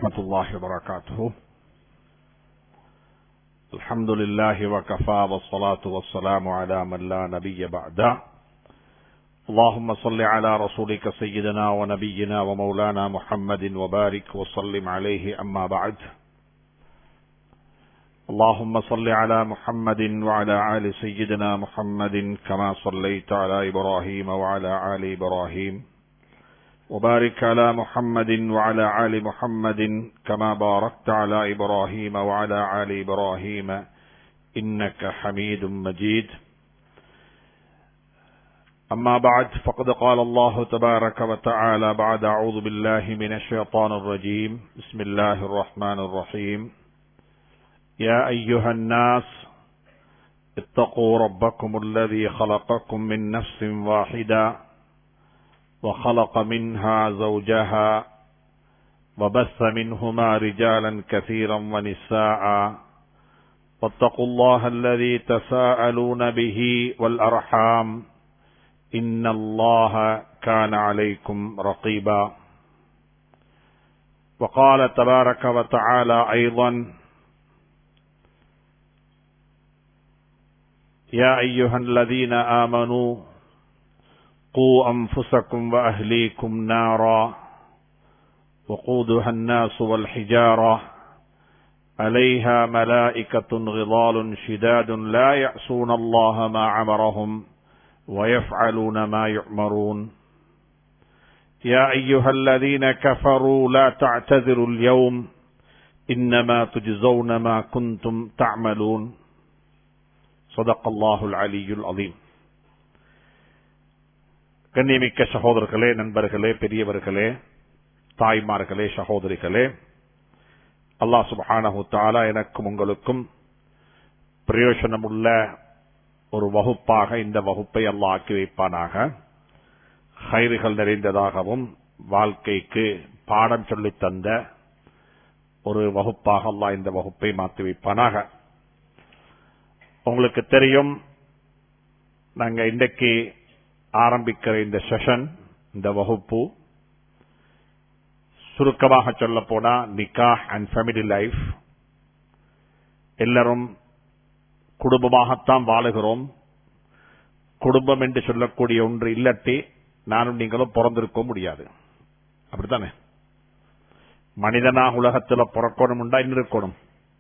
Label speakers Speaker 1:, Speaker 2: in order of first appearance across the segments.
Speaker 1: ورحمة الله وبركاته الحمد لله وكفى والصلاة والسلام على من لا نبي بعده اللهم صل على رسولك سيدنا ونبينا ومولانا محمد وبارك وسلم عليه أما بعد اللهم صل على محمد وعلى آل سيدنا محمد كما صليت على إبراهيم وعلى آل إبراهيم وبارك على محمد وعلى آل محمد كما باركت على إبراهيم وعلى آل إبراهيم إنك حميد مجيد أما بعد فقد قال الله تبارك وتعالى بعد أعوذ بالله من الشيطان الرجيم بسم الله الرحمن الرحيم يا أيها الناس اتقوا ربكم الذي خلقكم من نفس واحدة وخلق منها زوجها وبث منهما رجالا كثيرا ونساء واتقوا الله الذي تساءلون به والأرحام إن الله كان عليكم رقيبا وقال تبارك وتعالى أيضا يا أيها الذين آمنوا قوا أنفسكم وأهليكم نارا وقودها الناس والحجارة عليها ملائكة غضال شداد لا يعصون الله ما عمرهم ويفعلون ما يؤمرون يا أيها الذين كفروا لا تعتذروا اليوم إنما تجزون ما كنتم تعملون صدق الله العلي العظيم கண்ணியமிக்க சகோதரர்களே நண்பர்களே பெரியவர்களே தாய்மார்களே சகோதரிகளே அல்லாஹ் சுபஹானஹு தாலா எனக்கும் உங்களுக்கும் பிரயோஜனமுள்ள ஒரு வகுப்பாக இந்த வகுப்பை அல்லாஹ் ஆக்கி வைப்பானாக ஹைறுகள் நிறைந்ததாகவும் வாழ்க்கைக்கு பாடம் சொல்லித் தந்த ஒரு வகுப்பாக அல்லாஹ் இந்த வகுப்பை மாற்றி வைப்பானாக உங்களுக்கு தெரியும் நாங்க இன்றைக்கு ஆரம்பிக்கிற இந்த செஷன் இந்த வகுப்பு சுருக்கமாக சொல்ல போனா நிக்கா அண்ட் ஃபேமிலி லைஃப் எல்லாரும் குடும்பமாகத்தான் வாழுகிறோம் குடும்பம் என்று சொல்லக்கூடிய ஒன்று இல்லட்டி நானும் நீங்களும் பிறந்திருக்க முடியாது அப்படித்தானே மனிதனாக உலகத்தில் பிறக்கணும் இன்னும் இருக்கணும்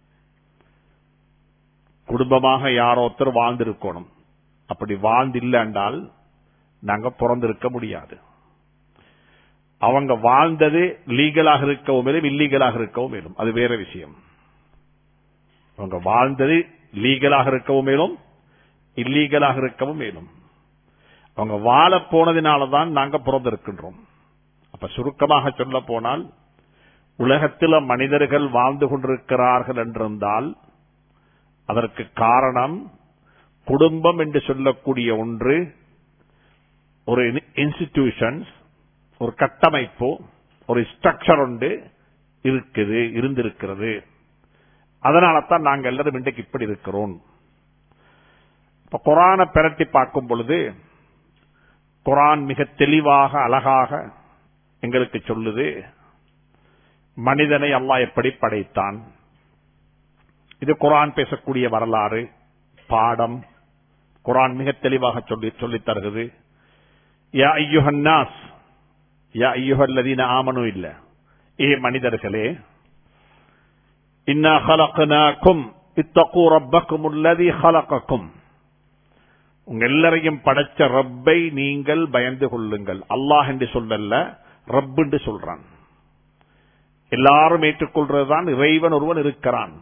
Speaker 1: குடும்பமாக யாரோ ஒருத்தர் வாழ்ந்திருக்கணும் அப்படி வாழ்ந்தில்லை என்றால் நாங்க பிறந்திருக்க முடியாது அவங்க வாழ்ந்தது லீகலாக இருக்கவும் மேலும் இல்லீகலாக இருக்கவும் மேலும் அது வேற விஷயம் அவங்க வாழ்ந்தது லீகலாக இருக்கவும் மேலும் இல்லீகலாக இருக்கவும் மேலும் அவங்க வாழ போனதினாலதான் நாங்க பிறந்திருக்கின்றோம் அப்ப சுருக்கமாக சொல்ல போனால் உலகத்தில் மனிதர்கள் வாழ்ந்து கொண்டிருக்கிறார்கள் என்றிருந்தால் அதற்கு காரணம் குடும்பம் என்று சொல்லக்கூடிய ஒன்று ஒரு இன்ஸ்டிடியூஷன்ஸ் ஒரு கட்டமைப்பு ஒரு ஸ்ட்ரக்சர் ஒன்று இருக்குது இருந்திருக்கிறது அதனால தான் நாங்கள் எல்லாரும் இன்றைக்கு இப்படி இருக்கிறோம் இப்ப குரான பிரட்டி பார்க்கும் பொழுது குரான் மிக தெளிவாக அழகாக எங்களுக்கு சொல்லுது மனிதனை அல்லாஹ் எப்படி படைத்தான் இது குரான் பேசக்கூடிய வரலாறு பாடம் குரான் மிக தெளிவாக சொல்லி சொல்லித் தருகிறது யா ஐயுஹன்னாஸ் யா ஐயுஹல்லதீன ஆமனும் இல்ல ஏ மனிதர்களே இன்னா ஹலக்னாக்கும் இத்தகு ரப்பக்கும் உள்ளதி ஹலக்கக்கும் உங்க எல்லாரையும் படைச்ச ரப்பை நீங்கள் பயந்து கொள்ளுங்கள் அல்லாஹ் என்று சொல்லல ரப் என்று சொல்றான் எல்லாரும் ஏற்றுக்கொள்றதுதான் இறைவன் ஒருவன் இருக்கிறான்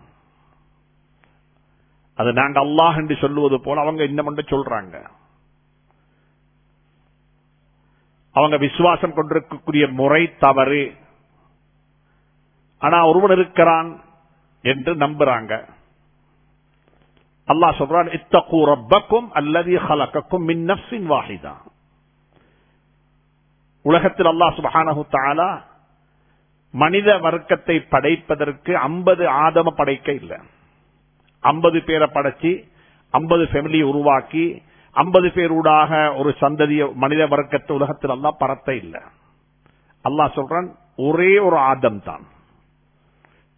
Speaker 1: அது நாங்க அல்லாஹ் என்று சொல்லுவது போல அவங்க இன்னும் சொல்றாங்க அவங்க விசுவாசம் கொண்டிருக்கக்கூடிய முறை தவறு ஆனா ஒருவன் இருக்கிறான் என்று நம்புறாங்க அல்லாஹ் சொல்றான் இத்தகு ரப்பக்கும் அல்லது ஹலக்கக்கும் மின் நஃப்ஸின் வாஹிதா உலகத்தில் அல்லாஹ் சுபஹானஹு தஆலா மனித வர்க்கத்தை படைப்பதற்கு ஐம்பது ஆதம படைக்க இல்லை ஐம்பது பேரை படைச்சு ஐம்பது ஃபேமிலியை உருவாக்கி ஐம்பது பேரூடாக ஒரு சந்ததிய மனித வர்க்கத்தை உலகத்தில் அல்லா பரத்த இல்லை அல்லாஹ் சொல்றான் ஒரே ஒரு ஆதம் தான்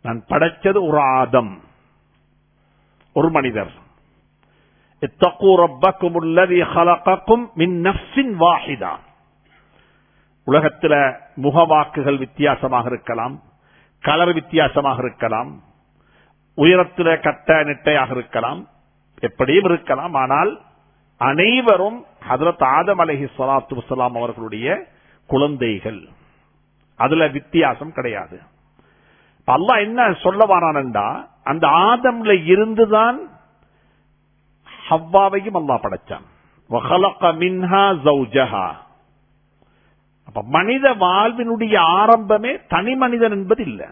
Speaker 1: நான் படைச்சது ஒரு ஆதம் ஒரு மனிதர் اتقوا ربكم الذي خلقكم من نفس واحدة உலகத்தில் முகவாக்குகள் வித்தியாசமாக இருக்கலாம் கலர் வித்தியாசமாக இருக்கலாம் உயரத்தில் கட்ட நெட்டையாக இருக்கலாம் எப்படியும் இருக்கலாம் ஆனால் அனைவரும் ஹதரத் ஆதம் அலஹி சலாத்து வசலாம் அவர்களுடைய குழந்தைகள் அதுல வித்தியாசம் கிடையாது அல்லாஹ் என்ன சொல்ல வரானண்டா அந்த ஆதம்ல இருந்துதான் ஹவ்வாவையும் அல்லாஹ் படைச்சான் வஹலக மின்ஹா ஜௌஜஹா அப்ப மனித வாழ்வினுடைய ஆரம்பமே தனி மனிதன் என்பது இல்ல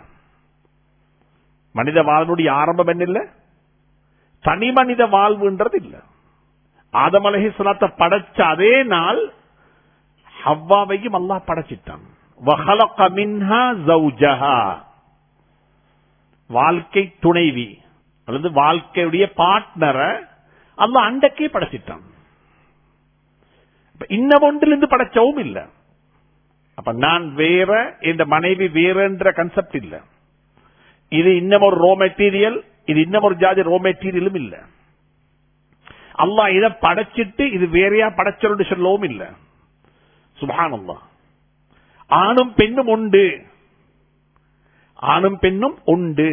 Speaker 1: மனித வாழ்வினுடைய ஆரம்பம் என்ன இல்ல தனி மனித வாழ்வுன்றது இல்ல ஆதம் அலஹி சலாத்தை படைச்ச அதே நாள் ஹவ்வாவையும் அல்லாஹ் படைச்சிட்டான் வஹலக மின்ஹா ஜௌஜஹா வாழ்க்கை துணைவி அல்லது வாழ்க்கையுடைய பார்ட்னரை அல்ல அண்டக்கே படைச்சிட்டான் இன்ன ஒன்றிலிருந்து படைச்சவும் இல்ல அப்ப நான் வேற இந்த மனைவி வேறன்ற கன்செப்ட் இல்ல இது இன்னும் ஒரு ரோ மெட்டீரியல் இது இன்னும் ஒரு ஜாதி ரோ மெட்டீரியலும் இல்ல அல்லா இதை படைச்சிட்டு இது வேறையா படைச்சோன்னு சொல்லவும் இல்ல சுபானல்லா ஆணும் பெண்ணும் உண்டு ஆணும் பெண்ணும் உண்டு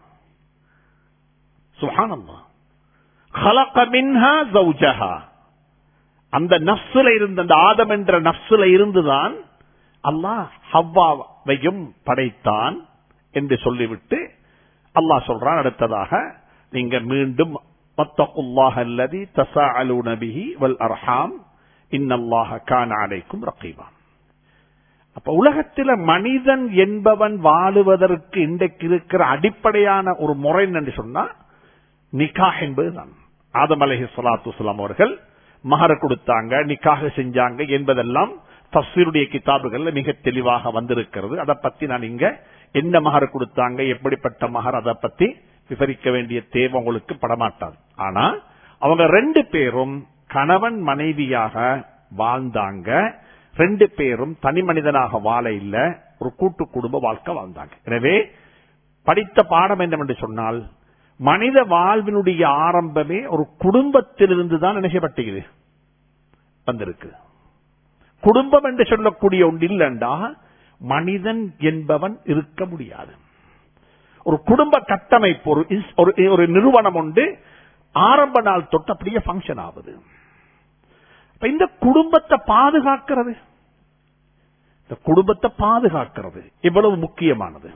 Speaker 1: சுஹானல்லா خلق منها زوجها அந்த நஃப்ஸுல இருந்த அந்த ஆதம் என்ற நஃப்ஸுல இருந்துதான் அல்லாஹ் ஹவ்வாவையும் படைத்தான் என்று சொல்லிவிட்டு அல்லாஹ் சொல்றான் அடுத்ததாக நீங்க மீண்டும் மத்தகுல்லாஹ அல்லதி தசாஅலூன பிஹி வல் அர்ஹாம் இன்னல்லாஹ கான அலைக்கும் ரகீபா அப்ப உலகத்தில் மனிதன் என்பவன் வாழுவதற்கு இன்றைக்கு இருக்கிற அடிப்படையான ஒரு முறை என்று சொன்னா நிக்காஹ் என்பதுதான் ஆதம் அலஹி சலாத்து வலாம் அவர்கள் மகர கொடுத்தாங்க நிக்காக செஞ்சாங்க என்பதெல்லாம் தப்சீருடைய கிதாபுகள்ல மிக தெளிவாக வந்திருக்கிறது அதை பத்தி நான் இங்க என்ன மகர் கொடுத்தாங்க எப்படிப்பட்ட மகர் அதை பத்தி விவரிக்க வேண்டிய தேவை உங்களுக்கு படமாட்டாது ஆனா அவங்க ரெண்டு பேரும் கணவன் மனைவியாக வாழ்ந்தாங்க ரெண்டு பேரும் தனி மனிதனாக வாழ இல்ல ஒரு கூட்டு குடும்ப வாழ்க்கை வாழ்ந்தாங்க எனவே படித்த பாடம் என்னவென்று சொன்னால் மனித வாழ்வினுடைய ஆரம்பமே ஒரு குடும்பத்திலிருந்து தான் நினைக்கப்பட்டது வந்திருக்கு குடும்பம் என்று சொல்லக்கூடிய ஒன்று இல்லைண்டா மனிதன் என்பவன் இருக்க முடியாது ஒரு குடும்ப கட்டமைப்பு ஒரு ஒரு- ஒரு நிறுவனம் உண்டு ஆரம்ப நாள் தொட்டு அப்படியே பங்கன் ஆகுது அப்ப இந்த குடும்பத்தை பாதுகாக்கிறது இந்த குடும்பத்தை பாதுகாக்கிறது இவ்வளவு முக்கியமானது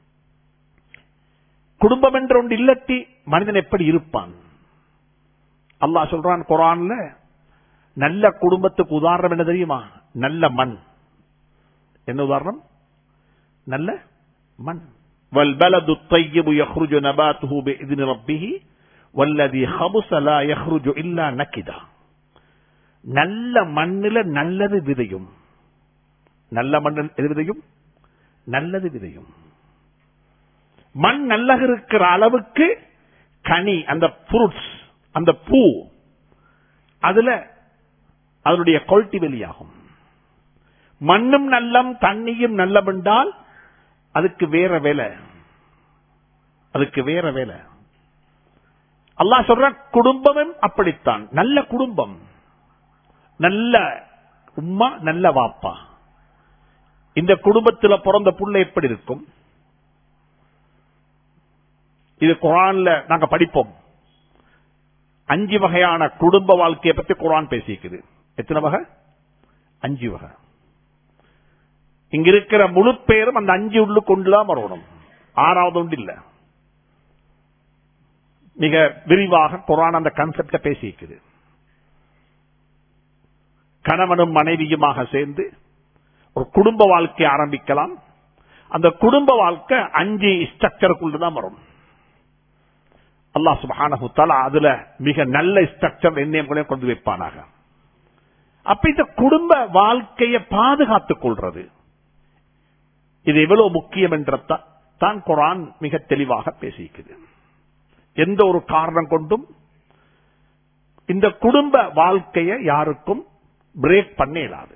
Speaker 1: குடும்பம் என்ற ஒன்று இல்லட்டி மனிதன் எப்படி இருப்பான் அல்லாஹ் சொல்றான் குரான்ல நல்ல குடும்பத்துக்கு உதாரணம் என்ன தெரியுமா நல்ல மண் என்ன உதாரணம் நல்ல மண் والبلد الطيب يخرج نباته بإذن ربه والذي خبث لا يخرج إلا نكدا நல்ல மண்ணில நல்லது விதையும் நல்ல மண்ணில் எது விதையும் நல்லது விதையும் மண் நல்லக இருக்கிற அளவுக்கு கனி அந்த ஃப்ரூட்ஸ் அந்த பூ அதுல அதனுடைய குவாலிட்டி வெளியாகும் மண்ணும் நல்லம் தண்ணியும் நல்லம் என்றால் அதுக்கு வேற வேலை அதுக்கு வேற வேலை அல்லாஹ் சொல்ற குடும்பமும் அப்படித்தான் நல்ல குடும்பம் நல்ல உம்மா நல்ல வாப்பா இந்த குடும்பத்துல பிறந்த புள்ள எப்படி இருக்கும் இது குரான்ல நாங்க படிப்போம் அஞ்சு வகையான குடும்ப வாழ்க்கையை பத்தி குரான் பேசிக்குது எத்தனை வகை அஞ்சு வகை இங்க இருக்கிற முழு பேரும் அந்த அஞ்சு உள்ளு கொண்டுதான் வரணும் ஆறாவது ஒன்று இல்ல மிக விரிவாக குரான் அந்த கான்செப்ட பேசிக்குது கணவனும் மனைவியுமாக சேர்ந்து ஒரு குடும்ப வாழ்க்கை ஆரம்பிக்கலாம் அந்த குடும்ப வாழ்க்கை அஞ்சு ஸ்ட்ரக்சருக்குள்ளதான் வரும் அல்லாஹ் சுபஹானஹு தஆலா அதுல மிக நல்ல ஸ்ட்ரக்சர் என்னையும் கொண்டு வைப்பானாக அப்ப இந்த குடும்ப வாழ்க்கையை பாதுகாத்துக் கொள்றது இது எவ்வளவு முக்கியம் என்ற தான் குரான் மிக தெளிவாக பேசிக்குது எந்த ஒரு காரணம் கொண்டும் இந்த குடும்ப வாழ்க்கையை யாருக்கும் பிரேக் பண்ண இயலாது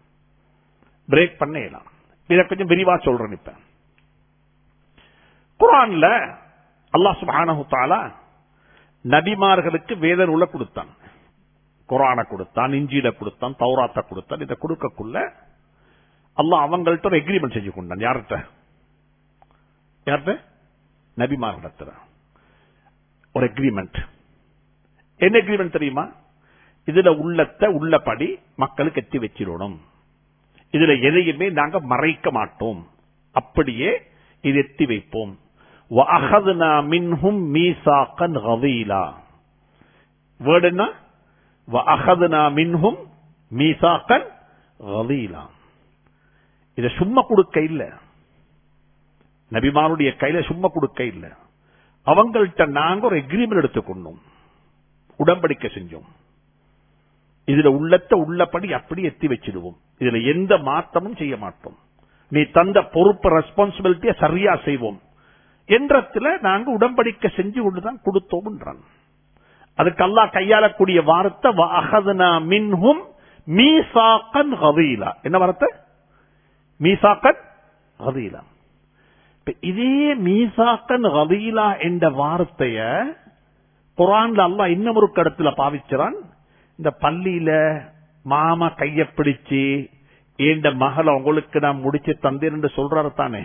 Speaker 1: பிரேக் பண்ண இயலாம் இதை கொஞ்சம் விரிவா சொல்றேன் இப்ப குரான்ல அல்லாஹ் சுப்ஹானஹு தஆலா நபிமார்களுக்கு வேத நூலை கொடுத்தான் குரானை கொடுத்தான் இஞ்சியில கொடுத்தான் தௌராத்தை கொடுத்தான் இதை கொடுக்கக்குள்ள அல்லாஹ் அவங்கள்ட்ட ஒரு எக்ரிமெண்ட் செஞ்சு கொண்டான் யார்கிட்ட யார்கிட்ட நபிமார்களிடத்துல ஒரு எக்ரிமெண்ட் என்ன எக்ரிமெண்ட் தெரியுமா இதுல உள்ளத்தை உள்ளபடி மக்களுக்கு எத்தி வச்சிடணும் இதுல எதையுமே நாங்க மறைக்க மாட்டோம் அப்படியே இது எத்தி வைப்போம் وَأَخَذْنَا مِنْهُمْ مِيثَاقًا غَلِيظًا வேர்ட் என்ன وَأَخَذْنَا مِنْهُمْ مِيثَاقًا غَلِيظًا இத சும்மா கொடுக்க இல்ல நபிமாருடைய கையில சும்மா கொடுக்க இல்ல அவங்கள்ட்ட நாங்க ஒரு எக்ரிமெண்ட் எடுத்துக்கொண்டோம் உடன்படிக்கை செஞ்சோம் இதுல உள்ளத்தை உள்ளபடி அப்படி எத்தி வச்சிடுவோம் இதுல எந்த மாற்றமும் செய்ய மாட்டோம் நீ தந்த பொறுப்பு ரெஸ்பான்சிபிலிட்டியை சரியா செய்வோம் என்றத்துல நாங்க உடன்படிக்கை செஞ்சு கொண்டுதான் கொடுத்தோம்ன்றான் அதுக்கு அல்லாஹ் கையாளக்கூடிய வார்த்தை வஅஹதுனா மின்ஹும் மீசாக்கன் கதீலா என்ன வார்த்தை மீசாக்கன் கதீலா இப்ப இதே மீசாக்கன் கதீலா என்ற வார்த்தைய குரான்ல அல்லாஹ் இன்னும் ஒரு கடத்துல பாவிச்சான் இந்த பள்ளியில மாமா கைய பிடிச்சு ஏண்ட மகளை உங்களுக்கு நான் முடிச்சு தந்தேன் என்று சொல்றாரு தானே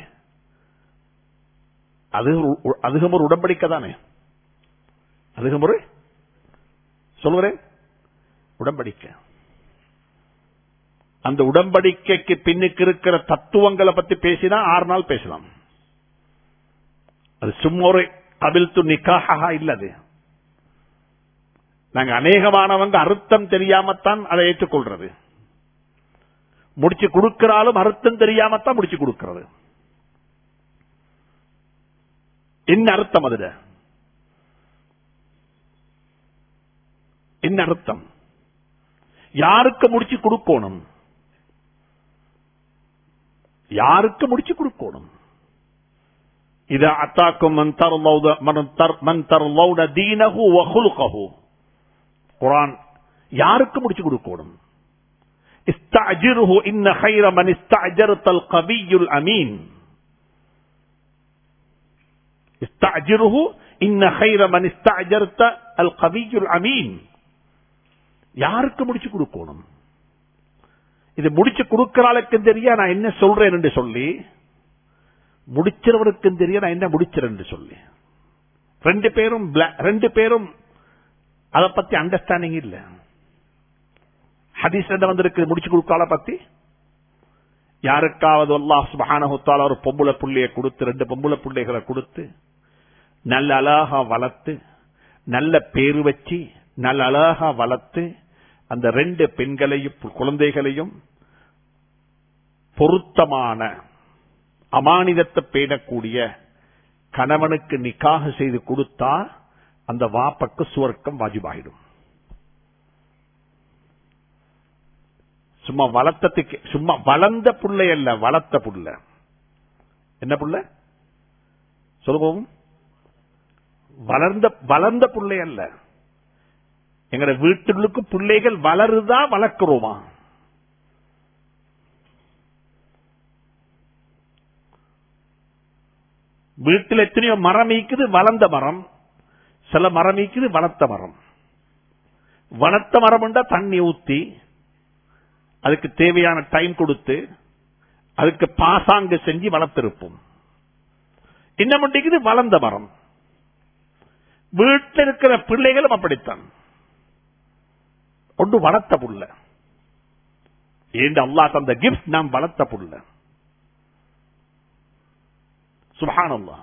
Speaker 1: அது ஒரு- அதுகும் ஒரு உடன்படிக்கை தானே அதுகும் ஒரு சொல்லுறேன் உடன்படிக்கை அந்த உடன்படிக்கைக்கு பின்னுக்கு இருக்கிற தத்துவங்களை பத்தி பேசினா ஆறு நாள் பேசலாம் அது சும்மா ஒரு கபில்து நிக்காஹா இல்லது நாங்க அநேகமானவங்க அர்த்தம் தெரியாமத்தான் அதை ஏற்றுக்கொள்றது முடிச்சு கொடுக்கிறாலும் அர்த்தம் தெரியாமத்தான் முடிச்சு கொடுக்கிறது என்ன அர்த்தம் அதுல என்ன அர்த்தம் யாருக்கு முடிச்சு கொடுக்கணும் யாருக்கு முடிச்சு கொடுக்கணும் إذا أتاكم من ترضون من تر- من ترضون دينه وخلقه குரான் யாருக்கு முடிச்சு கொடுக்கணும் استعجره إن خير من استعجرت القوي الأمين استعجره إن خير من استعجرت القوي الأمين யாருக்கு முடிச்சு கொடுக்கணும் இது முடிச்சு கொடுக்கிறாளுக்கும் தெரிய நான் என்ன சொல்றேன் என்று சொல்லி முடிச்சிறவருக்கும் தெரிய நான் என்ன முடிச்சிறேன் என்று சொல்லி ரெண்டு பேரும் bla- ரெண்டு பேரும் அதை பத்தி அண்டர்ஸ்டாண்டிங் இல்ல ஹதீஸ் என்ன வந்திருக்கு முடிச்சு கொடுக்கால பத்தி யாருக்காவது அல்லாஹ் சுப்ஹானஹு தஆலா ஒரு பொம்பளை புள்ளைய கொடுத்து ரெண்டு பொம்பளை புள்ளைகளை கொடுத்து நல்ல அழகா வளர்த்து நல்ல பேரு வச்சு நல்ல அழகா வளர்த்து அந்த ரெண்டு பெண்களையும் குழந்தைகளையும் பொருத்தமான அமானிதத்தை பேணக்கூடிய கணவனுக்கு நிக்காக செய்து கொடுத்தா அந்த வாப்பக்கு சுவர்க்கம் வாஜிபாயிடும் சும்மா வளர்த்ததுக்கு சும்மா வளர்ந்த புள்ளை அல்ல வளர்த்த புள்ள என்ன புள்ள சொல்லுவோம் வளர்ந்த வளர்ந்த புள்ளை அல்ல எங்கட வீட்டுக்கு பிள்ளைகள் வளருதா வளர்க்கிறோமா வீட்டில் எத்தனையோ மரம் ஈக்குது வளர்ந்த மரம் சில மரம் ஈக்குது வளர்த்த மரம் வளர்த்த மரம் தண்ணி ஊத்தி அதுக்கு தேவையான டைம் கொடுத்து அதுக்கு பாசாங்கு செஞ்சு வளர்த்திருப்போம் இன்னும் முடிக்குது வளர்ந்த மரம் வீட்டில் இருக்கிற பிள்ளைகளும் அப்படித்தான் ஒன்று வளர்த்த புள்ள ஏன் அல்லாஹ் தந்த கிஃப்ட் நாம் வளர்த்த புள்ள சுபானல்லா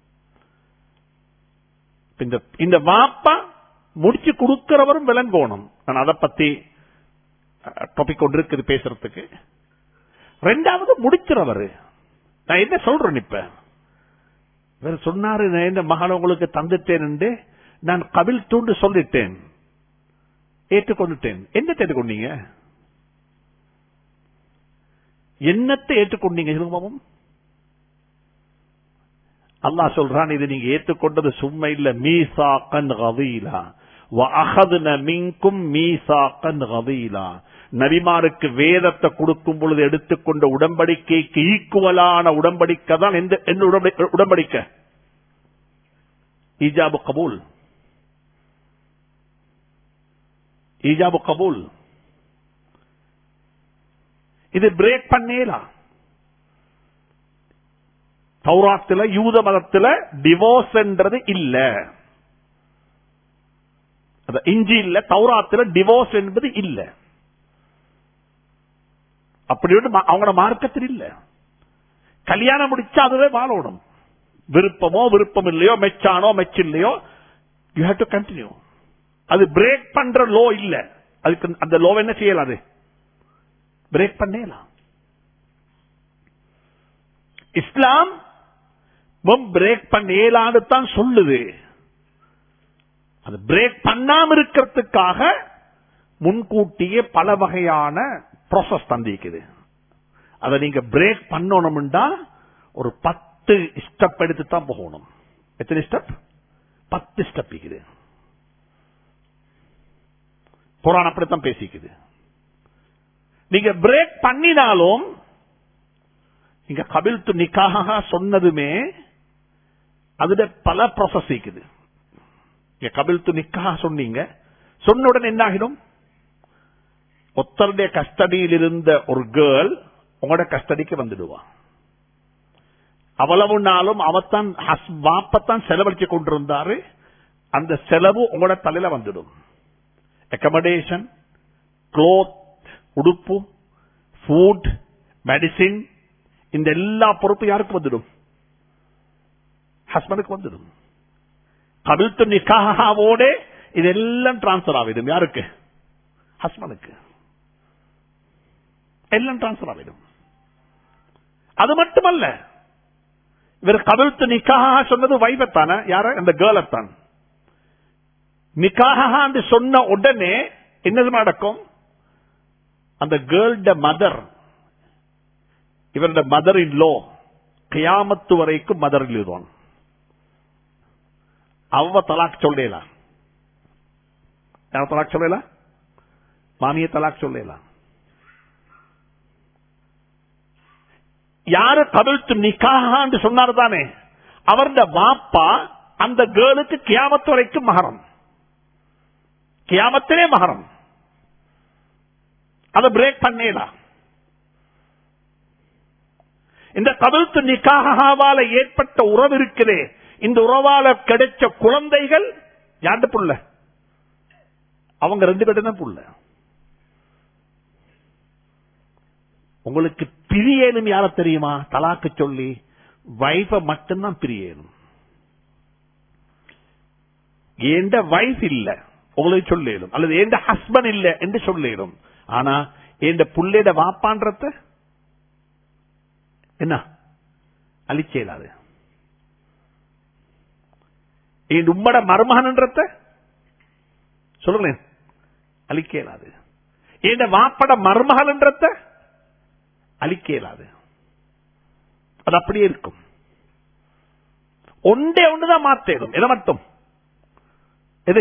Speaker 1: இந்த இந்த வாப்பா முடிச்சு கொடுக்கிறவரும் விளங்கோணும் நான் அதை பத்தி டாபிக் ஒன்று இருக்குது பேசுறதுக்கு ரெண்டாவது முடிக்கிறவர் நான் என்ன சொல்றேன் இப்ப இவர் சொன்னாரு நான் இந்த மகன் உங்களுக்கு தந்துட்டேன் என்று நான் கபில் தூண்டு சொல்லிட்டேன் ஏற்றுக்கொண்டுட்டேன் என்னத்தை ஏற்றுக்கொண்டீங்க என்னத்தை ஏற்றுக்கொண்டீங்க சிறுபாவம் அல்லாஹ் சொல்றான் இது நீங்க ஏற்றுக்கொண்டது சும்மா இல்ல மீசாக்கன் கவீலா வஅகதுன மின்கும் மீசாக்கன் கவீலா நபிமாருக்கு வேதத்தை கொடுக்கும் பொழுது எடுத்துக்கொண்ட உடன்படிக்கைக்கு ஈக்குவலான உடன்படிக்கை தான் எந்த எந்த உடன்படி- உடன்படிக்கை ஈஜாபு கபூல் ஈஜாபு கபூல் இது பிரேக் பண்ணேலாம் தௌராத்துல யூத மதத்துல டிவோர்ஸ்ன்றது இல்ல இஞ்சி இல்ல தௌராத்துல டிவோர்ஸ் என்பது இல்ல அப்படி ஒன்று அவங்களோட மார்க்கத்தில் இல்ல கல்யாணம் முடிச்சா அதுவே வாழணும் விருப்பமோ விருப்பம் இல்லையோ மெச்சானோ மெச் இல்லையோ யூ ஹேவ் டு கண்டினியூ அது பிரேக் பண்ற லோ இல்ல அதுக்கு அந்த லோ என்ன செய்யலாம் அது பிரேக் பண்ணலாம் இஸ்லாம் பிரேக் பண்ணேலான்னு தான் சொல்லுது அது பிரேக் பண்ணாம இருக்கிறதுக்காக முன்கூட்டியே பல வகையான ப்ராசஸ் தந்திக்குது அதை நீங்க பிரேக் பண்ணணும்டா ஒரு பத்து ஸ்டெப் எடுத்து தான் போகணும் எத்தனை ஸ்டெப் பத்து ஸ்டெப் இருக்குது புராணம் அப்படித்தான் பேசிக்குது நீங்க பிரேக் பண்ணினாலும் நீங்க கபில் து நிக்காக சொன்னதுமே அதுல பல ப்ராசஸ் இருக்குது கபில் து நிக்காக சொன்னீங்க சொன்ன உடனே என்ன ஆகிடும் ஒத்தருடைய கஸ்டடியில் இருந்த ஒரு கேர்ள் உங்களோட கஸ்டடிக்கு வந்துடுவான் அவ்வளவு நாளும் அவத்தான் வாப்பத்தான் செலவழிச்சு கொண்டிருந்தாரு அந்த செலவு உங்களோட தலையில வந்துடும் அக்கமடேஷன் க்ளோத் உடுப்பு ஃபுட் மெடிசின் இந்த எல்லா பொறுப்பு யாருக்கு வந்துடும் ஹஸ்பண்டுக்கு வந்துடும் கபில்த்து நிக்காவோட இதெல்லாம் டிரான்ஸ்பர் ஆகிடும் யாருக்கு ஹஸ்பண்டுக்கு எல்லாம் டிரான்ஸ்பர் ஆகிடும் அது மட்டுமல்ல இவர் கபில்த்து நிக்காக சொன்னது வைபத்தான யார அந்த கேர்ளத்தான் நிக்காக சொன்ன உடனே என்னது நடக்கும் அந்த கேர்ள்ட மதர் இவருடைய மதர் இன் லோ கியாமத்து வரைக்கும் மதர் எழுதுவான் அவ தலாக் சொல்லலாம் யார் தலாக் சொல்லலாம் மாமிய தலாக் சொல்லலாம் யாரு கவிழ்த்து நிக்காக சொன்னார் தானே அவருடைய வாப்பா அந்த கேர்ளுக்கு கியாமத்து வரைக்கும் மகரம் கியாமத்திலே மகரம் அதை பிரேக் பண்ணேடா இந்த கவிழ்த்து நிக்காகாவால ஏற்பட்ட உறவு இருக்கிறே இந்த உறவால கிடைச்ச குழந்தைகள் யார்ட புள்ள அவங்க ரெண்டு பேரும் தான் புள்ள உங்களுக்கு பிரியேனும் யார தெரியுமா தலாக்கு சொல்லி வைஃப மட்டும்தான் பிரியேனும் ஏண்ட வைஃப் இல்ல உங்களுக்கு சொல்லிடும் அல்லது ஏண்ட ஹஸ்பண்ட் இல்ல என்று சொல்லிடும் ஆனா ஏண்ட புள்ளையிட வாப்பான்றத என்ன அழிச்சேலாது என் உம்மட மருமகன்ன்றத சொல்லுங்களேன் அழிக்கலாது என் வாப்பட மருமகன்ன்றத அழிக்கலாது அது அப்படியே இருக்கும் ஒன்றே ஒன்றுதான் மாத்தேடும் எதை மட்டும் எது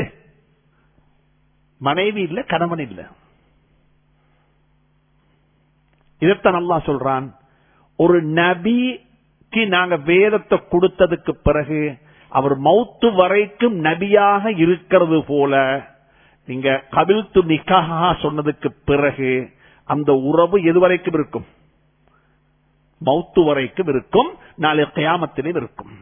Speaker 1: மனைவி இல்ல கணவன் இல்ல இதைத்தான் நல்லா சொல்றான் ஒரு நபிக்கு நாங்க வேதத்தை கொடுத்ததுக்கு பிறகு அவர் மௌத்து வரைக்கும் நபியாக இருக்கிறது போல நீங்க கபில்த்து நிக்காக சொன்னதுக்கு பிறகு அந்த உறவு எது வரைக்கும் இருக்கும் மௌத்து வரைக்கும் இருக்கும் நாளை கயாமத்திலே இருக்கும்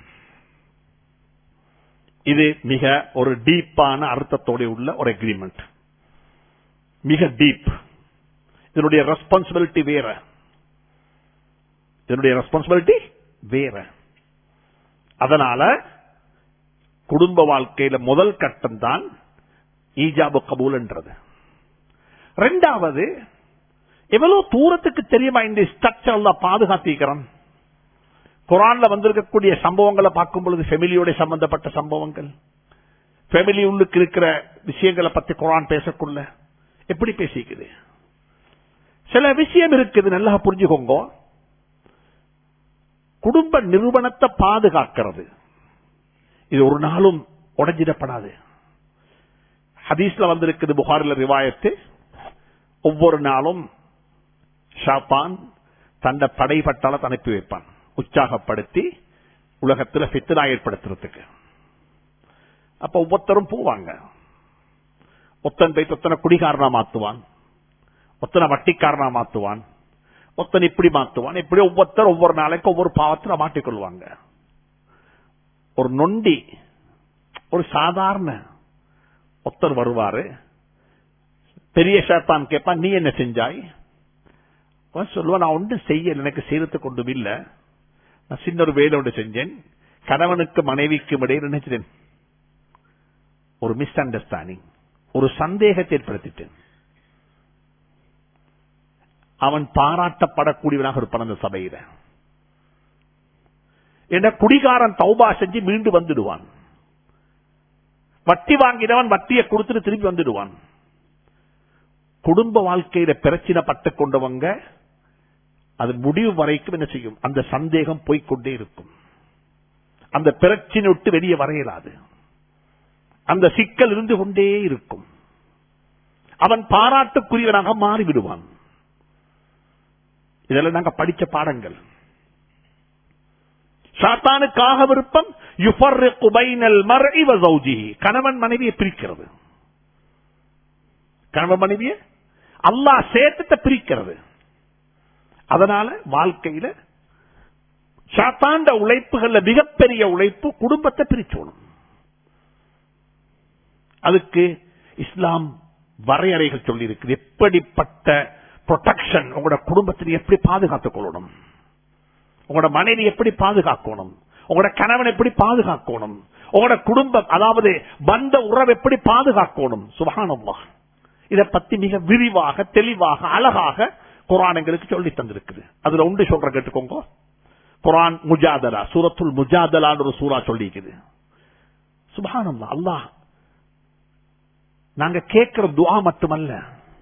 Speaker 1: இது மிக ஒரு டீப்பான அர்த்தத்தோட உள்ள ஒரு அக்ரிமெண்ட் மிக டீப் இதனுடைய ரெஸ்பான்சிபிலிட்டி வேற இதனுடைய ரெஸ்பான்சிபிலிட்டி வேற அதனால குடும்ப வாழ்க்கையில முதல் கட்டம் தான் ஈஜாபு கபூல் என்றது ரெண்டாவது எவ்வளவு தூரத்துக்கு தெரியுமா இந்த ஸ்ட்ரக்சர் பாதுகாத்திருக்கிறோம் குரான்ல வந்திருக்கக்கூடிய சம்பவங்களை பார்க்கும் பொழுது ஃபெமிலியோட சம்பந்தப்பட்ட சம்பவங்கள் ஃபெமிலி உள்ளுக்கு இருக்கிற விஷயங்களை பத்தி குரான் பேசக்குள்ள எப்படி பேசிக்குது சில விஷயம் இருக்குது நல்லா புரிஞ்சுக்கோங்க குடும்ப நிறுவனத்தை பாதுகாக்கிறது இது ஒரு நாளும் உடஞ்சிடப்படாது ஹதீஸ்ல வந்திருக்குது புகாரில் ரிவாயத்து ஒவ்வொரு நாளும் ஷாப்பான் தன்னை படைப்பட்டால அனுப்பி வைப்பான் உற்சாகப்படுத்தி உலகத்தில் பித்தனா ஏற்படுத்துறதுக்கு அப்ப ஒவ்வொருத்தரும் போவாங்க ஒத்தன் போய் ஒத்தனை குடிகாரனா மாத்துவான் ஒத்தனை வட்டிக்காரனா மாத்துவான் ஒத்தன் இப்படி மாத்துவான் இப்படி ஒவ்வொருத்தர் ஒவ்வொரு நாளைக்கு ஒவ்வொரு பாவத்துல மாட்டிக்கொள்வாங்க ஒரு நொண்டி ஒரு சாதாரண ஒத்தர் வருவாரு பெரிய ஷேத்தான் கேட்பான் நீ என்ன செஞ்சாய் அவன் சொல்லுவான் நான் ஒன்று செய்யல எனக்கு செய்யறதுக்கு கொண்டும் இல்ல நான் சின்ன ஒரு வேலை ஒன்று செஞ்சேன் கணவனுக்கு மனைவிக்கும் இடையே நினைச்சேன் ஒரு மிஸ் அண்டர்ஸ்டாண்டிங் ஒரு சந்தேகத்தை ஏற்படுத்திட்டேன் அவன் பாராட்டப்படக்கூடியவனாக இருப்பான் அந்த சபையில என்ற குடிகாரன் தௌபா செஞ்சு மீண்டு வந்துடுவான் வட்டி வாங்கினவன் வட்டியை கொடுத்துட்டு திருப்பி வந்துடுவான் குடும்ப வாழ்க்கையில பிரச்சனை பட்டுக் கொண்டவங்க அது முடிவு வரைக்கும் என்ன செய்யும் அந்த சந்தேகம் போய்க்கொண்டே இருக்கும் அந்த பிரச்சனை விட்டு வெளியே வரையலாது அந்த சிக்கல் இருந்து கொண்டே இருக்கும் அவன் பாராட்டுக்குரியவனாக மாறிவிடுவான் இதெல்லாம் நாங்க படிச்ச பாடங்கள் சாத்தானுக்காக விருப்பம் யுஃபர்ரிகு பைனல் மர்இ வ ஜௌஜிஹி கணவன் மனைவியை பிரிக்கிறது கணவன் மனைவியை அல்லாஹ் சேர்த்துட்ட பிரிக்கிறது அதனால வாழ்க்கையில சாத்தாண்ட உழைப்புகள்ல மிகப்பெரிய உழைப்பு குடும்பத்தை பிரிச்சோணும் அதுக்கு இஸ்லாம் வரையறைகள் சொல்லி இருக்குது எப்படிப்பட்ட ப்ரொடெக்ஷன் உங்களோட குடும்பத்தில் எப்படி பாதுகாத்துக் கொள்ளணும் உங்களோட மனைவி எப்படி பாதுகாக்கணும் உங்களோட கணவன் எப்படி பாதுகாக்கணும் உங்களோட குடும்பம் அதாவது பந்த உறவு எப்படி பாதுகாக்கணும் சுபகானம்மா இதை பத்தி மிக விரிவாக தெளிவாக அழகாக குரான் எங்களுக்கு சொல்லி தந்திருக்குது அதுல ஒன்று சொல்ற கேட்டுக்கோங்க குரான் முஜாதலா சூரத்துல் முஜாதலான்னு ஒரு சூறா சொல்லிக்குது சுபகானம்மா அல்லாஹ் நாங்க கேட்கிற துவா மட்டுமல்ல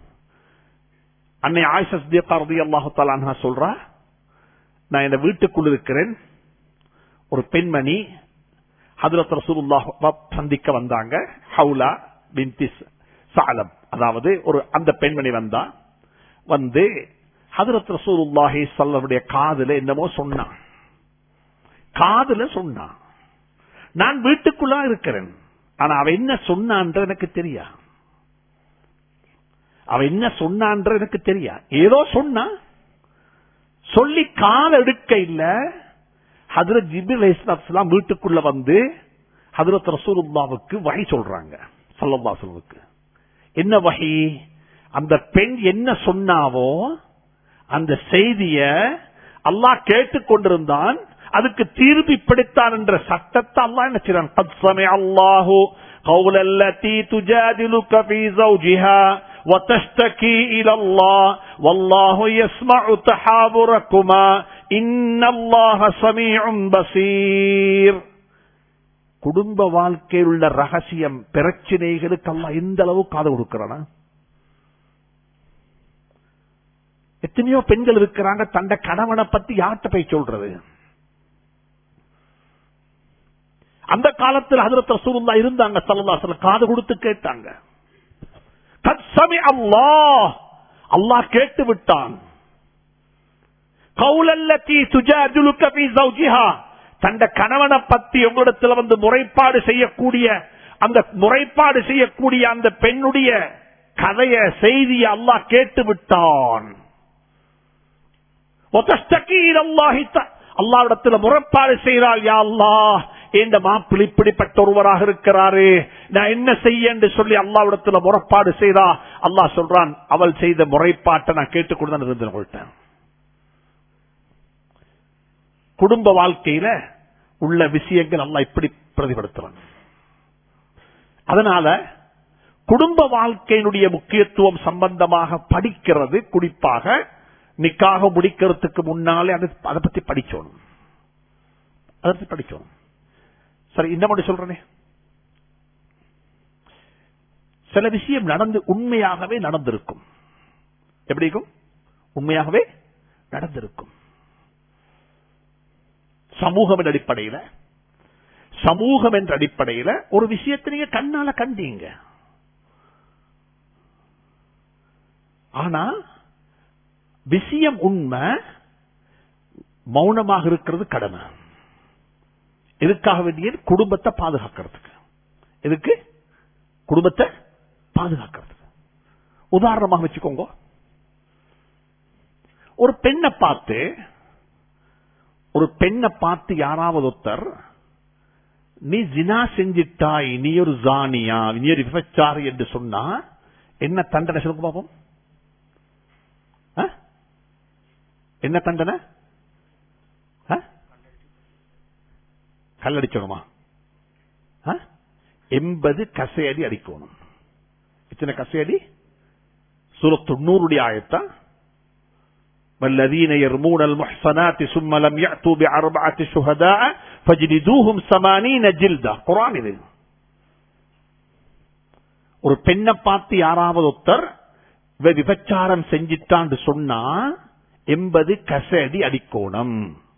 Speaker 1: அன்னை ஆயிஷா ரதி அல்லாஹு தாலா சொல்றா நான் இந்த வீட்டுக்குள் இருக்கிறேன் ஒரு பெண்மணி ஹதரத் ரசூலுல்லாஹ் சந்திக்க வந்தாங்க ஹவுலா பின்திஸ் சாலம் அதாவது ஒரு அந்த பெண்மணி வந்தா வந்து ஹதரத் ரசூலுல்லாஹி சல்லவுடைய காதுல என்னமோ சொன்னான் காதுல சொன்னான் நான் வீட்டுக்குள்ளா இருக்கிறேன் ஆனா அவ என்ன சொன்னான்ற எனக்கு தெரியா அவ என்ன சொன்னான்ற எனக்கு தெரியா ஏதோ சொன்னா சொல்லி கால எடுக்க இல்ல ஹதரத் ஜிபில் இஸ்லாம் வீட்டுக்குள்ள வந்து ஹதரத் ரசூலுல்லாவுக்கு வகை சொல்றாங்க சல்லல்லா சொல்லுக்கு என்ன வகை அந்த பெண் என்ன சொன்னாவோ அந்த செய்திய அல்லாஹ் கேட்டுக்கொண்டிருந்தான் அதுக்கு தீர்ப்பு இப்படித்தான் என்ற சட்டத்தை அல்லாஹ் என்ன செய்யறான் قد سمع الله قول التي تجادلك في زوجها وتشتكي إلى الله والله يسمع تحاوركما إن الله سميع بصير குடும்ப வாழ்க்கையில் உள்ள ரகசியம் பிரச்சனைகளுக்கு அல்ல எந்த அளவு காது கொடுக்கிறானா எத்தனையோ பெண்கள் இருக்கிறாங்க தண்ட கணவனை பத்தி யார்கிட்ட போய் சொல்றது அந்த காலத்தில் ஹதரத் ரசூலுல்லா இருந்தாங்க சல்லல்லாஹு காது கொடுத்து கேட்டாங்க கத்சமி அல்லாஹ் அல்லாஹ் கேட்டு விட்டான் கௌலல்லதி துஜாதுலுக ஃபீ ஜௌஜிஹா தந்த கணவனை பத்தி உங்களிடத்துல வந்து முறைப்பாடு செய்யக்கூடிய அந்த முறைப்பாடு செய்யக்கூடிய அந்த பெண்ணுடைய கதைய செய்தியை அல்லாஹ் கேட்டு விட்டான் அல்லாவிடத்துல முறைப்பாடு செய்கிறாள் யா அல்லாஹ் இந்த மாப்பிள்ளை இப்படிப்பட்ட ஒருவராக இருக்கிறாரு நான் என்ன செய்ய என்று சொல்லி அல்லாவிடத்துல முறைப்பாடு செய்தா அல்லாஹ் சொல்றான் அவள் செய்த முறைப்பாட்டை நான் கேட்டுக்கொண்டு இருந்து கொள்ட்டேன் குடும்ப வாழ்க்கையில உள்ள விஷயங்கள் அல்லா இப்படி பிரதிபடுத்துறான் அதனால குடும்ப வாழ்க்கையினுடைய முக்கியத்துவம் சம்பந்தமாக படிக்கிறது குறிப்பாக நிக்காக முடிக்கிறதுக்கு முன்னாலே அதை பத்தி படிச்சோணும் அதை பத்தி படிச்சோணும் சரி இந்த மட்டும் சொல்றேனே சில விஷயம் நடந்து உண்மையாகவே நடந்திருக்கும் எப்படி இருக்கும் உண்மையாகவே நடந்திருக்கும் சமூகம் என்ற அடிப்படையில சமூகம் என்ற அடிப்படையில ஒரு விஷயத்தை நீங்க கண்ணால கண்டீங்க ஆனா விஷயம் உண்மை மௌனமாக இருக்கிறது கடமை எதுக்காக வேண்டிய குடும்பத்தை பாதுகாக்கிறதுக்கு எதுக்கு குடும்பத்தை பாதுகாக்கிறது உதாரணமாக வச்சுக்கோங்க ஒரு பெண்ணை பார்த்து ஒரு பெண்ணை பார்த்து யாராவது ஒருத்தர் நீ ஜினா செஞ்சிட்டாய் நீ ஒரு ஜானியா நீ ஒரு விபச்சாரி என்று சொன்னா என்ன தண்டனை சொல்லுங்க பாப்போம் ஆ? என்ன தண்டனை ஆ? கல்லடிச்சணுமா ஆ? எண்பது கசையடி அடிக்கணும் எத்தனை கசையடி சூரத் தொண்ணூறுடைய ஆயத்தா والذين يرمون المحصنات ثم لم يأتوا بأربعة شهداء فاجلدوهم ثمانين جلدة قرآن இது ஒரு பெண்ணை பார்த்து யாராவது ஒருத்தர் இவ விபச்சாரம் செஞ்சிட்டான்னு சொன்னா எண்பது கசடி அடிக்கோணம்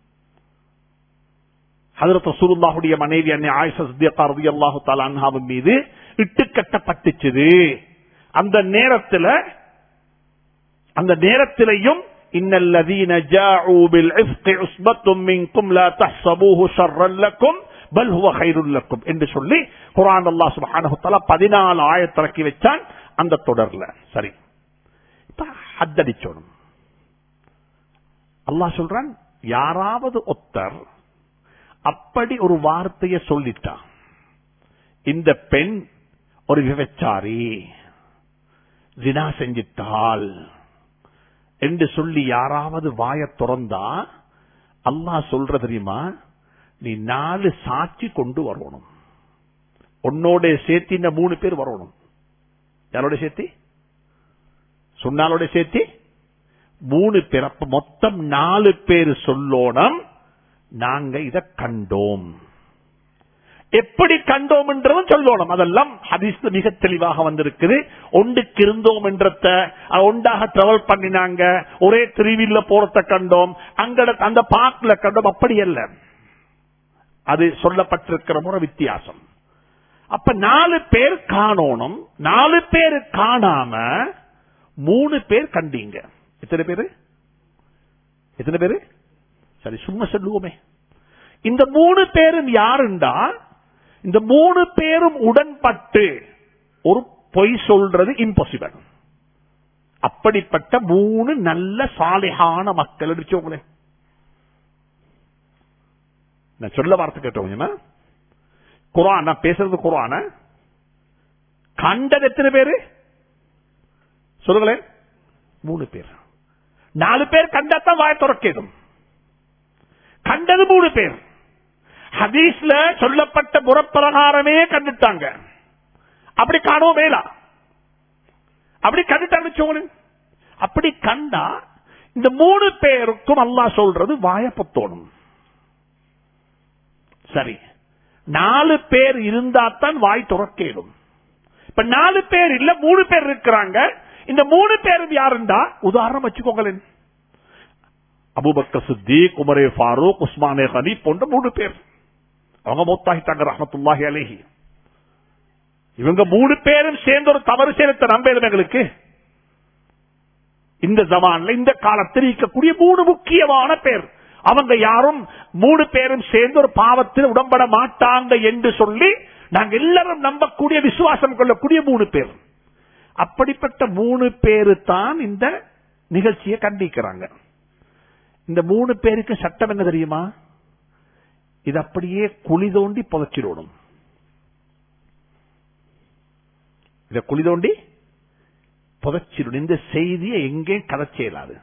Speaker 1: ஹதரத் ரசூலுல்லாஹுடைய மனைவி அன்னை ஆயிஷா சித்தியக்கா ரலியல்லாஹு தஆலா அன்ஹாவின் மீது இட்டு கட்டப்பட்டுச்சுது அந்த நேரத்துல அந்த நேரத்திலையும் இன்னல்லதீன ஜாஊ பில் இஃப்கி உஸ்பத்தும் மின்கும் லா தஹ்சபூஹு ஷர்ரன் லக்கும் பல் ஹுவ கைருல் லக்கும் என்று சொல்லி குர்ஆன் அல்லாஹ் சுப்ஹானஹு தஆலா 14 ஆயத் இறக்கி வச்சான் அந்த தொடர்ல சரி இப்ப ஹத்தடிச்சோணும் அல்லாஹ் சொல்றான் யாராவது ஒத்தர் அப்படி ஒரு வார்த்தையை சொல்லிட்டா இந்த பெண் ஒரு விபச்சாரி ஜினா செஞ்சிட்டாள் என்று சொல்லி யாராவது வாய திறந்தா அல்லாஹ் சொல்ற தெரியுமா நீ நாலு சாட்சி கொண்டு வரணும் உன்னோட சேர்த்து இந்த மூணு பேர் வரணும் யாரோட சேர்த்தி சொன்னாலோட சேர்த்தி மூணு பேர் அப்ப மொத்தம் நாலு பேர் சொல்லோனம் நாங்க இத கண்டோம் எப்படி கண்டோம் என்றதும் சொல்லணும் அதெல்லாம் ஹதீஸ்ல மிக தெளிவாக வந்திருக்குது ஒன்றுக்கு இருந்தோம் என்றத அஹ், ஒன்றாக டிராவல் பண்ணினாங்க ஒரே திருவில்ல போறத கண்டோம் அங்க அந்த பார்க்ல கண்டோம் அப்படி அல்ல அது சொல்லப்பட்டிருக்கிற முறை வித்தியாசம் அப்ப நாலு பேர் காணோணும் நாலு பேர் காணாம மூணு பேர் கண்டீங்க எத்தனை பேரு எத்தனை பேரு சரி சும்மா சொல்லுவோமே இந்த மூணு பேரும் யாருண்டா இந்த மூணு பேரும் உடன்பட்டு ஒரு பொய் சொல்றது இம்பாசிபிள் அப்படிப்பட்ட மூணு நல்ல சாலிகான மக்கள் அடிச்சவங்களே நான் சொல்ல வார்த்தை கேட்டவங்க குரான் நான் பேசுறது குரான கண்டது எத்தனை பேரு சொல்லுங்களேன் மூணு பேர் நாலு பேர் கண்டாத்தான் வாய துறக்கேதும் கண்டது மூணு பேர் ஹதீஸ்ல சொல்லப்பட்ட புறப்பிரகாரமே கண்டுட்டாங்க அப்படி காணவும் மேலா அப்படி கண்டுட்டாங்க வச்சுக்கோங்களேன். அப்படி கண்டா இந்த மூணு பேருக்கும் அல்லாஹ் சொல்றது வாயப்பத்தோணும் சரி நாலு பேர் இருந்தா தான் வாய் துறக்கேடும் இப்ப நாலு பேர் இல்ல மூணு பேர் இருக்கிறாங்க இந்த மூணு பேரும் யாருண்டா உதாரணம் வச்சுக்கோங்களேன் அபூபக்கர் சித்திக் உமரே ஃபாரூக் உஸ்மானே கனி போன்ற மூணு பேர் அவங்க மொத்தாகிட்டாங்க ரஹமத்துல்லாஹி அலைஹி இவங்க மூணு பேரும் சேர்ந்து ஒரு தவறு செய்யறத நம்பலும் எங்களுக்கு இந்த ஜமான்ல இந்த காலத்தில் இருக்கக்கூடிய மூணு முக்கியமான பேர் அவங்க யாரும் மூணு பேரும் சேர்ந்து ஒரு பாவத்தில் உடம்பட மாட்டாங்க என்று சொல்லி நாங்க எல்லாரும் நம்பக்கூடிய விசுவாசம் கொள்ளக்கூடிய மூணு பேர் அப்படிப்பட்ட மூணு பேரு தான் இந்த நிகழ்ச்சியை கண்டிக்கிறாங்க இந்த மூணு பேருக்கு சட்டம் என்ன தெரியுமா இது அப்படியே குழி தோண்டி புதைச்சிடணும் இத குழி தோண்டி புதைச்சிடணும் இந்த செய்தியை எங்கே கதைச்ச இயலாது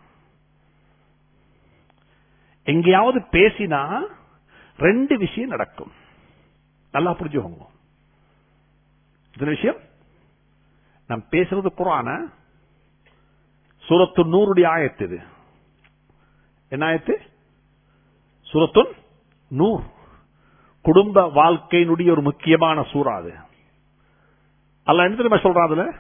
Speaker 1: எங்கேயாவது பேசினா ரெண்டு விஷயம் நடக்கும் நல்லா புரிஞ்சுக்கோங்க இந்த விஷயம் நான் பேசுறது குரான சூரத்து நூறுடைய ஆயத்து இது என்ன ஆயத்து சூரத்துன் நூர் குடும்ப வாழ்க்கையினுடைய ஒரு முக்கியமான சூறா அது அல்ல என்ன தெரியுமா சொல்றான் அதுல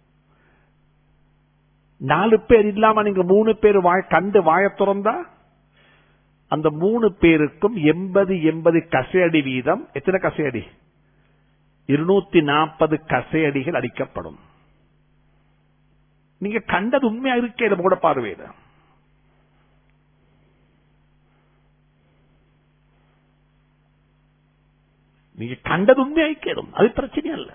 Speaker 1: நாலு பேர் இல்லாம நீங்க மூணு பேர் வாய் கண்டு வாய திறந்தா அந்த மூணு பேருக்கும் எண்பது எண்பது கசையடி வீதம் எத்தனை கசையடி இருநூத்தி நாற்பது கசையடிகள் அடிக்கப்படும் நீங்க கண்டது உண்மையா இருக்கே கூட பார்வையில
Speaker 2: நீங்க கண்டது உண்மையாய் கேளும் அது பிரச்சனை அல்ல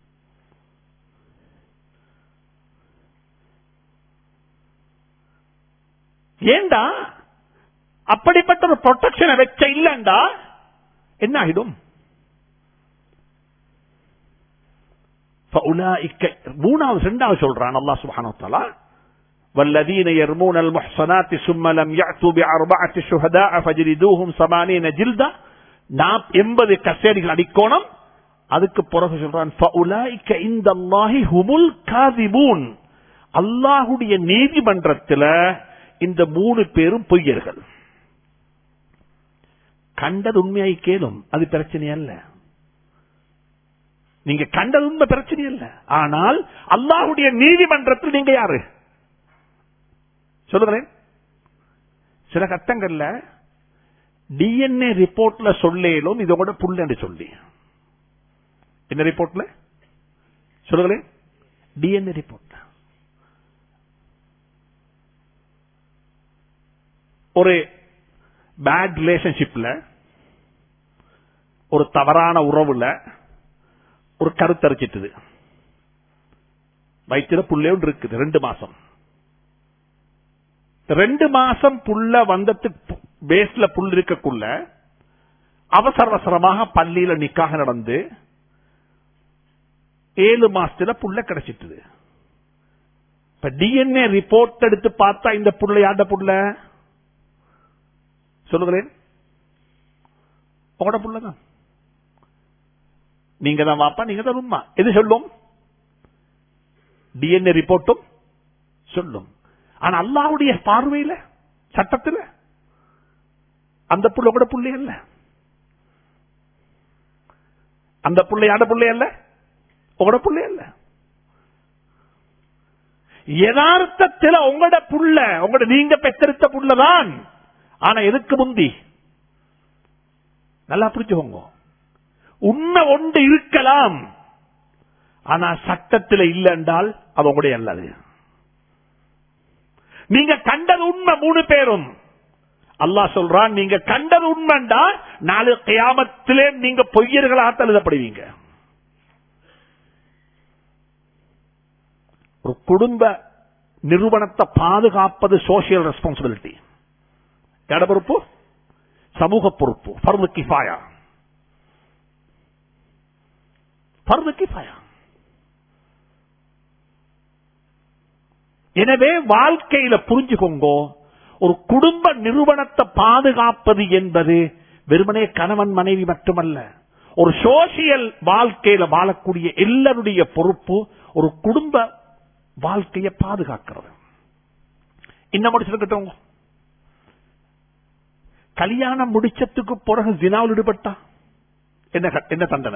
Speaker 2: ஏண்டா அப்படிப்பட்ட ஒரு ப்ரொடெக்ஷனை வச்ச இல்லண்டா என்ன ஆகிடும் فأولئك மூணாவது ரெண்டாவது சொல்றான் அல்லாஹ் சுப்ஹானஹு வ தஆலா والذين يرمون المحصنات ثم لم يأتوا بأربعة شهداء فجلدوهم ثمانين جلدة நாப் எண்பது கசேரிகள் அடிக்கோணம் அதுக்கு பிறகு சொல்றான் فأولئك عند الله هم الكاذبون அல்லாஹ்வுடைய நீதிமன்றத்தில் இந்த மூணு பேரும் பொய்யர்கள் கண்டது உண்மையாய் கேளும் அது பிரச்சனை அல்ல நீங்க கண்டது உண்மை பிரச்சனை இல்ல ஆனால் அல்லாஹுடைய நீதிமன்றத்தில் நீங்க யாரு சொல்லுங்களேன் சில கட்டங்கள்ல டிஎன்ஏ ரிப்போர்ட்ல சொல்லேலும் இதோட புல் என்று சொல்லி என்ன ரிப்போர்ட்ல சொல்லுங்களேன் டிஎன்ஏ ரிப்போர்ட் ஒரு பேட் ரிலேஷன்ஷிப்ல ஒரு தவறான உறவுல ஒரு கருத்தரிச்சிட்டுது வயிற்றுல புள்ளே ஒன்று இருக்குது ரெண்டு மாசம் ரெண்டு மாசம் புள்ள வந்தது பேஸ்ல புல் இருக்கக்குள்ள அவசர அவசரமாக பள்ளியில நிக்காக நடந்து ஏழு மாசத்துல புள்ள கிடைச்சிட்டுது இப்ப டிஎன்ஏ ரிப்போர்ட் எடுத்து பார்த்தா இந்த புள்ள யாண்ட புள்ள சொல்லுகிறேன் உங்களோட புள்ளதான் நீங்க தான் வாப்பா நீங்க தான் உண்மா எது சொல்லும் டிஎன்ஏ ரிப்போர்ட்டும் சொல்லும் ஆனா அல்லாவுடைய பார்வையில சட்டத்தில் அந்த புள்ள கூட புள்ளி அல்ல அந்த புள்ளை யாட புள்ளை அல்ல உங்களோட புள்ளை அல்ல யதார்த்தத்தில் உங்களோட புள்ள உங்களோட நீங்க பெற்றெடுத்த புள்ளதான் ஆனா எதுக்கு முந்தி நல்லா புரிச்சுக்கோங்க உண்மை ஒன்று இருக்கலாம் ஆனா சட்டத்தில் இல்லை என்றால் அது உங்களுடைய அல்லது நீங்க கண்டது உண்மை மூணு பேரும் அல்லாஹ் சொல்றான் நீங்க கண்டது உண்மைண்டா நாலு கியாமத்திலே நீங்க பொய்யர்களாக எழுதப்படுவீங்க ஒரு குடும்ப நிறுவனத்தை பாதுகாப்பது சோசியல் ரெஸ்பான்சிபிலிட்டி எட பொறுப்பு சமூக பொறுப்பு பர்வு கிஃபாயா பர்வு கிஃபாயா எனவே வாழ்க்கையில புரிஞ்சுக்கோங்க ஒரு குடும்ப நிறுவனத்தை பாதுகாப்பது என்பது வெறுமனே கணவன் மனைவி மட்டுமல்ல ஒரு சோசியல் வாழ்க்கையில வாழக்கூடிய எல்லாருடைய பொறுப்பு ஒரு குடும்ப வாழ்க்கையை பாதுகாக்கிறது இன்னும் முடிச்சிருக்கட்டும் கல்யாணம் முடிச்சதுக்கு பிறகு ஜினாவில் ஈடுபட்டா என்ன என்ன தண்டனை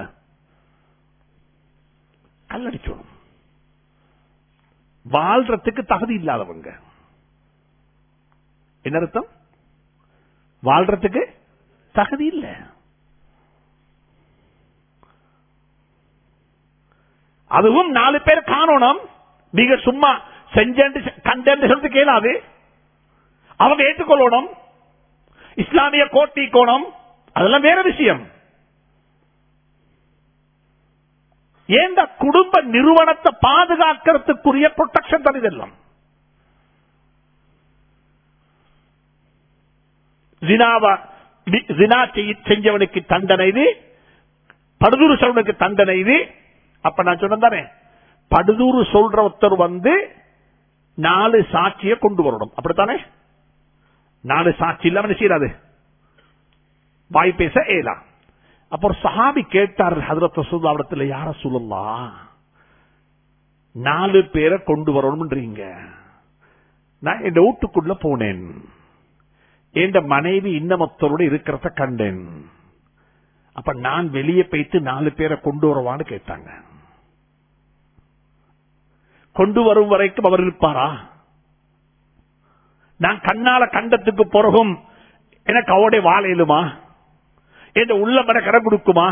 Speaker 2: கல்லடிச்சோம் வாழ்றதுக்கு தகுதி இல்லாதவங்க என்ன அர்த்தம் வாழ்றதுக்கு தகுதி இல்ல அதுவும் நாலு பேர் காணணும் நீங்க சும்மா செஞ்சேன் கண்டேன் சொல்லிட்டு கேளாது அவங்க ஏற்றுக்கொள்ளணும் இஸ்லாமிய கோட்டி கோணம் அதெல்லாம் வேற விஷயம் ஏந்த குடும்ப நிறுவனத்தை பாதுகாக்கிறதுக்குரிய ப்ரொடெக்ஷன் தான் இதெல்லாம் செஞ்சவனுக்கு தண்டனை இது படுதூறு சொல்வனுக்கு தண்டனை இது அப்ப நான் சொன்னேன் படுதூறு சொல்ற ஒருத்தர் வந்து நாலு சாட்சிய கொண்டு வரணும் அப்படித்தானே நாலு சாட்சி இல்லாம செய்யறாது வாய் பேச ஏலா அப்ப ஒரு சஹாபி கேட்டார் ஹதரத் ரசூல்லாவிடத்தில் யார சொல்லலாம் நாலு பேரை கொண்டு வரணும்ன்றீங்க நான் என் வீட்டுக்குள்ள போனேன் என் மனைவி இன்னமத்தரோட இருக்கிறத கண்டேன் அப்ப நான் வெளியே போயிட்டு நாலு பேரை கொண்டு வரவான்னு கேட்டாங்க கொண்டு வரும் வரைக்கும் அவர் இருப்பாரா நான் கண்ணால கண்டத்துக்கு பிறகும் எனக்கு அவருடைய வாழையிலுமா என் உள்ள மன கடன் கொடுக்குமா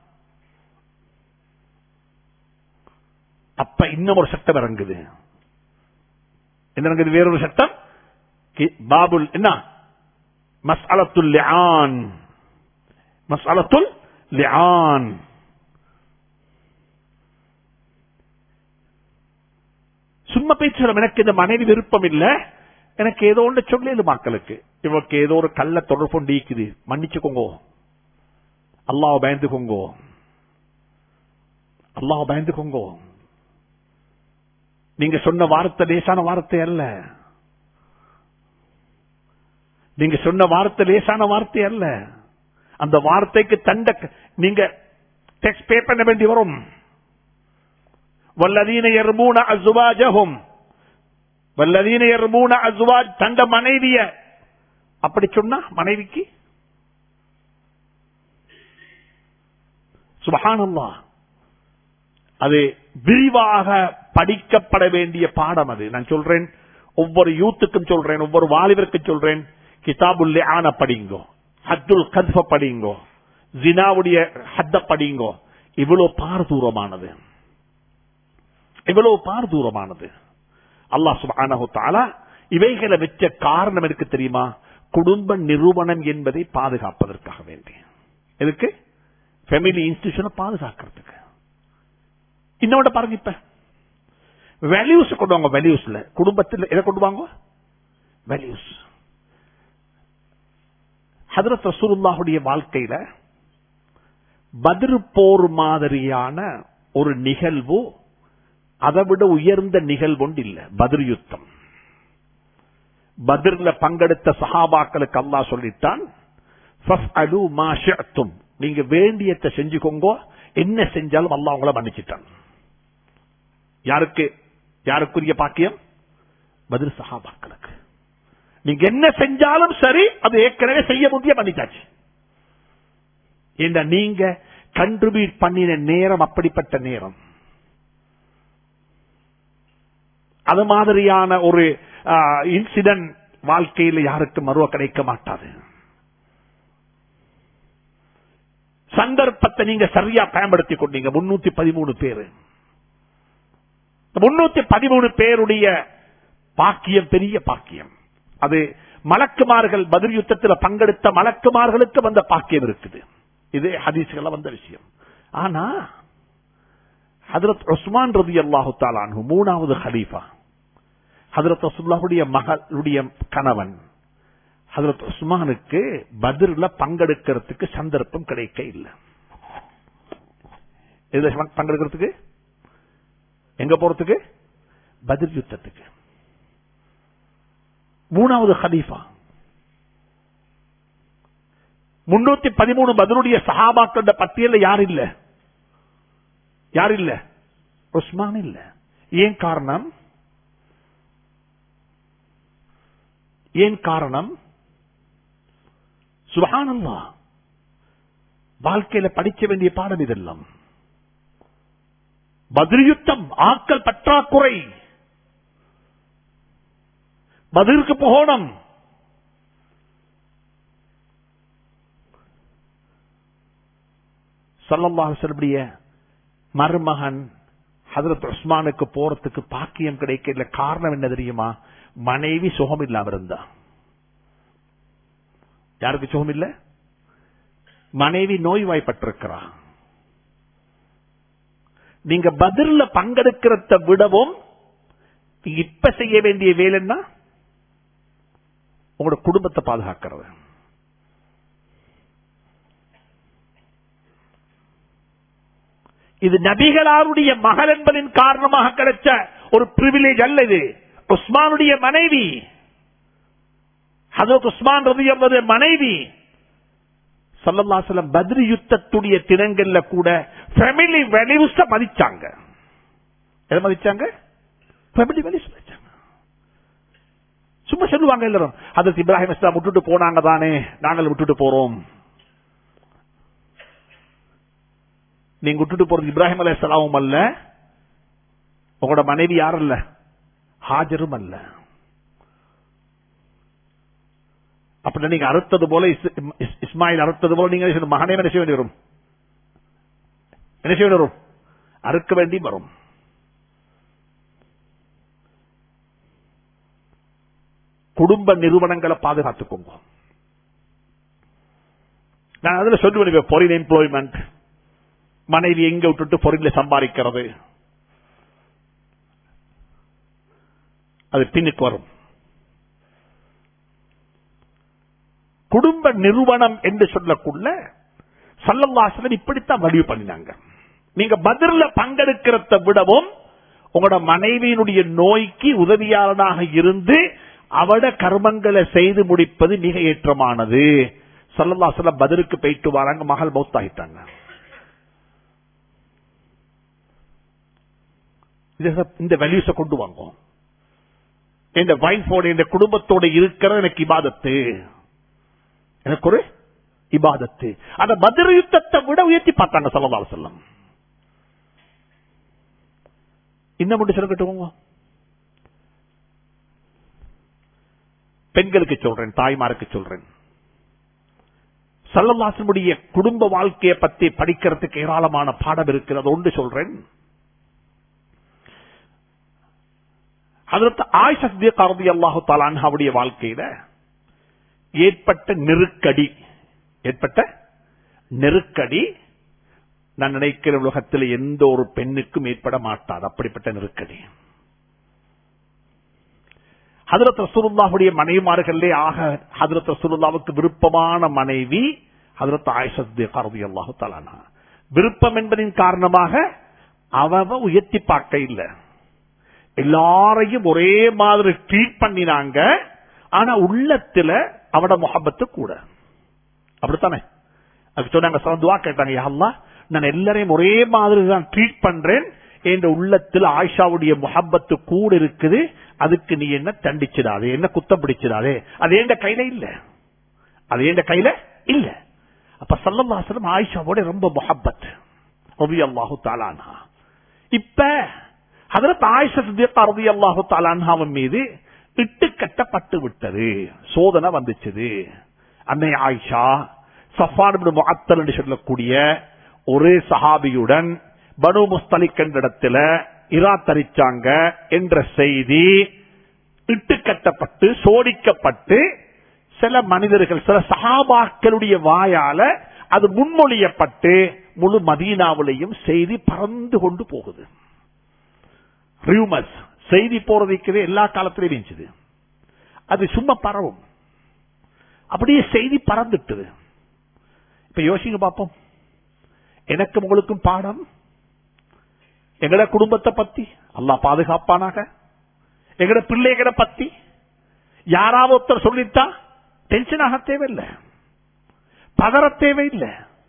Speaker 2: அப்ப இன்னும் ஒரு சட்டம் இறங்குது என்ன இறங்குது வேறொரு சட்டம் பாபுல் என்ன மஸ்அலத்துல் லிஆன் மஸ்அலத்துல் லிஆன் சும்மா பேச்சு எனக்கு இந்த மனைவி விருப்பம் இல்ல எனக்கு ஏதோ ஒன்று சொல்லு மக்களுக்கு இவருக்கு ஏதோ ஒரு கள்ள தொடர்பு ஒன்று ஈக்குது மன்னிச்சுக்கோங்க அல்லாஹ் பயந்துக்கோங்க அல்லாஹ் பயந்துக்கோங்க நீங்க சொன்ன வார்த்தை லேசான வார்த்தை அல்ல நீங்க சொன்ன வார்த்தை லேசான வார்த்தை அல்ல அந்த வார்த்தைக்கு தண்ட நீங்க டெக்ஸ்ட் பே பண்ண வேண்டி வரும் வல்லதீன எர்மூன அசுவாஜகும் வல்லதீன எர்மூன அசுவாஜ் தண்ட மனைவிய அப்படி சொன்னா மனைவிக்கு சுபஹானல்லா அது விரிவாக படிக்கப்பட வேண்டிய பாடம் அது நான் சொல்றேன் ஒவ்வொரு யூத்துக்கும் சொல்றேன் ஒவ்வொரு வாலிபருக்கும் சொல்றேன் கிதாபுல்லே ஆன படிங்கோ ஹத்துல் கத்ஃப படிங்கோ ஜினாவுடைய ஹத்த படிங்கோ இவ்வளவு பாரதூரமானது இவ்வளவு பாரதூரமானது அல்லாஹ் சுப்ஹானஹு தஆலா இவைகளை வச்ச காரணம் எனக்கு தெரியுமா குடும்ப நிறுவனம் என்பதை பாதுகாப்பதற்காக வேண்டி எதுக்கு ஃபேமிலி இன்ஸ்டிடியூஷனை பாதுகாக்கிறதுக்கு இன்னொன்று பாருங்க இப்ப வேல்யூஸ் கொண்டு வாங்க வேல்யூஸ்ல குடும்பத்தில் எதை கொண்டு வாங்க வேல்யூஸ் ஹதரத் ரசூலுல்லாஹுடைய வாழ்க்கையில பதிர் போர் மாதிரியான ஒரு நிகழ்வு அதை விட உயர்ந்த நிகழ்வு ஒன்று இல்ல பதிர் யுத்தம் பதிர்ல பங்கெடுத்த சஹாபாக்களுக்கு அல்லாஹ் சொல்லிட்டான் ஃபஸ்அலு மா ஷிஅ்தும். நீங்க வேண்டியத்தை செஞ்சுக்கோங்க என்ன செஞ்சாலும் அல்லாஹ் உங்களை மன்னிச்சிட்டான் யாருக்கு யாருக்குரிய பாக்கியம் பதில் சஹாபாக்களுக்கு நீங்க என்ன செஞ்சாலும் சரி அது ஏற்கனவே செய்ய முடிய பண்ணிட்டாச்சு இந்த நீங்க கண்ட்ரிபியூட் பண்ணின நேரம் அப்படிப்பட்ட நேரம் அது மாதிரியான ஒரு இன்சிடென்ட் வாழ்க்கையில் யாருக்கும் மறுவ கிடைக்க மாட்டாது சந்தர்ப்பத்தை நீங்க சரியா பயன்படுத்திக் கொண்டீங்க முன்னூத்தி பதிமூணு பேரு முன்னூத்தி பதிமூணு பேருடைய பாக்கியம் பெரிய பாக்கியம் அது மலக்குமார்கள் பதில் யுத்தத்தில் பங்கெடுத்த மலக்குமார்களுக்கு வந்த பாக்கியம் இருக்குது இது ஹதீஸ்கள் வந்த விஷயம் ஆனா ஹதரத் உஸ்மான் ரதி அல்லாஹு தாலானு மூணாவது ஹலீஃபா ஹதரத் ரசுல்லாவுடைய மகளுடைய கணவன் ஹதரத் உஸ்மானுக்கு பதிர்ல பங்கெடுக்கிறதுக்கு சந்தர்ப்பம் கிடைக்க இல்லை எதுல பங்கெடுக்கிறதுக்கு எங்க போறதுக்கு பதிர் யுத்தத்துக்கு மூணாவது ஹலீஃபா முன்னூத்தி பதிமூணு பதிலுடைய சஹாபாக்கள பட்டியல யார் இல்ல யார் இல்ல உஸ்மான் இல்ல ஏன் காரணம் ஏன் காரணம் சுபஹானல்லா வாழ்க்கையில படிக்க வேண்டிய பாடம் இதெல்லாம் பதிர்யுத்தம் ஆட்கள் பற்றாக்குறை பதிலுக்கு போகணும் சல்லல்லாஹுடைய மருமகன் ஹதரத் உஸ்மானுக்கு போறதுக்கு பாக்கியம் கிடைக்கல காரணம் என்ன தெரியுமா மனைவி சுகம் இல்லாம இருந்தா யாருக்கு சுகம் இல்ல மனைவி நோய்வாய்ப்பட்டிருக்கிறா நீங்க பதிர்ல பங்கெடுக்கிறத விடவும் இப்ப செய்ய வேண்டிய வேலைன்னா உங்களோட குடும்பத்தை பாதுகாக்கிறது இது நபிகளாருடைய மகள் என்பதின் காரணமாக கிடைச்ச ஒரு பிரிவிலேஜ் அல்ல இது உஸ்மானுடைய மனைவி ஹசரத் உஸ்மான் ரவி என்பது மனைவி சல்லல்லாசலம் பத்ரி யுத்தத்துடைய தினங்கள்ல கூட ஃபேமிலி வேல்யூஸ் மதிச்சாங்க எதை மதிச்சாங்க ஃபேமிலி வேல்யூஸ் மதிச்சாங்க சும்மா சொல்லுவாங்க எல்லாரும் அதற்கு இப்ராஹிம் இஸ்லாம் விட்டுட்டு போனாங்க தானே நாங்கள் விட்டுட்டு போறோம் நீங்க விட்டுட்டு போறது இப்ராஹிம் அலி இஸ்லாமும் அல்ல உங்களோட மனைவி யாரும் அல்ல ஹாஜரும் அல்ல அப்படி நீங்க அறுத்தது போல இஸ்மாயில் அறுத்தது போல நீங்க மகனே என்ன செய்ய வேண்டி வரும் என்ன செய்ய வேண்டி வரும் அறுக்க வேண்டி வரும் குடும்ப நிறுவனங்களை பாதுகாத்துக்கோங்க நான் அதுல சொல்லுவேன் ஃபாரின் எம்ப்ளாய்மெண்ட் மனைவி எங்க விட்டுட்டு பொருளை சம்பாதிக்கிறது அது பின்னுக்கு வரும் குடும்ப நிறுவனம் என்று சொல்லக்குள்ள சல்லல்லாசலம் இப்படித்தான் வடிவு பண்ணினாங்க நீங்க பதில பங்கெடுக்கிறத விடவும் உங்களோட மனைவியினுடைய நோய்க்கு உதவியாளனாக இருந்து அவட கர்மங்களை செய்து முடிப்பது மிக ஏற்றமானது சல்லல்லாசலம் பதிலுக்கு போயிட்டு வராங்க மகள் மௌத்தாகிட்டாங்க இந்த வேல்யூஸ கொண்டு வாங்கும் இந்த வைஃபோட இந்த குடும்பத்தோட இருக்கிற எனக்கு இபாதத்து எனக்கு ஒரு இபாதத்து அந்த பதில் யுத்தத்தை விட உயர்த்தி பார்த்தாங்க சல்லல்லாஹு செல்லம் இன்னும் மட்டும் சொல்லட்டுவோங்க பெண்களுக்கு சொல்றேன் தாய்மாருக்கு சொல்றேன் சல்லல்லாசனுடைய குடும்ப வாழ்க்கையை பத்தி படிக்கிறதுக்கு ஏராளமான பாடம் இருக்கிறது ஒன்று சொல்றேன் அதற்கு ஆயிஷி கருதி அல்லாஹு தாலான்ஹாவுடைய வாழ்க்கையில ஏற்பட்ட நெருக்கடி ஏற்பட்ட நெருக்கடி நான் நினைக்கிற உலகத்தில் எந்த ஒரு பெண்ணுக்கும் ஏற்பட மாட்டாது அப்படிப்பட்ட நெருக்கடி ஹதரத் ரசூலுல்லாவுடைய மனைவிமார்களே ஆக ஹதரத் ரசூலுல்லாவுக்கு விருப்பமான மனைவி ஹதரத் ஆயிஷி கருதி அல்லாஹு தாலானா விருப்பம் என்பதின் காரணமாக அவ உயர்த்தி பார்க்க இல்லை எல்லாரையும் ஒரே மாதிரி ட்ரீட் பண்ணினாங்க ஆனா உள்ளத்துல அவட முகப்பத்து கூட அப்படித்தானே அதுக்கு சொன்னாங்க சந்துவா கேட்டாங்க யாழ்லா நான் எல்லாரையும் ஒரே மாதிரி தான் ட்ரீட் பண்றேன் என்ற உள்ளத்தில் ஆயிஷாவுடைய முகப்பத்து கூட இருக்குது அதுக்கு நீ என்ன தண்டிச்சிடாதே என்ன குத்தம் பிடிச்சிடாதே அது எந்த கையில இல்ல அது எந்த கையில இல்ல அப்ப சல்லல்லாசலம் ஆயிஷாவோட ரொம்ப முகப்பத் ரவி அல்லாஹு தாலானா இப்ப அதற்கு ஆயிஷி அல்லாஹு தாலான்ஹாவின் மீது இட்டு கட்டப்பட்டு விட்டது சோதனை வந்துச்சது அன்னை ஆயிஷா சஃபான் முஅத்தல் என்று சொல்லக்கூடிய ஒரே சஹாபியுடன் பனு முஸ்தலிக் என்ற இடத்துல இரா தரிச்சாங்க என்ற செய்தி இட்டு கட்டப்பட்டு சோடிக்கப்பட்டு சில மனிதர்கள் சில சஹாபாக்களுடைய வாயால அது முன்மொழியப்பட்டு முழு மதீனாவிலையும் செய்தி பறந்து கொண்டு போகுது ரியூமஸ் செய்தி போறதுக்கு எல்லா காலத்திலையும் இருந்துச்சு அது சும்மா பரவும் அப்படியே செய்தி பறந்துட்டுது இப்ப யோசிங்க பார்ப்போம் எனக்கும் உங்களுக்கும் பாடம் எங்கட குடும்பத்தை பத்தி அல்லா பாதுகாப்பானாக எங்கட பிள்ளைகளை பத்தி யாராவது ஒருத்தர் சொல்லிட்டா டென்ஷன் ஆக தேவையில்லை பதற தேவையில்லை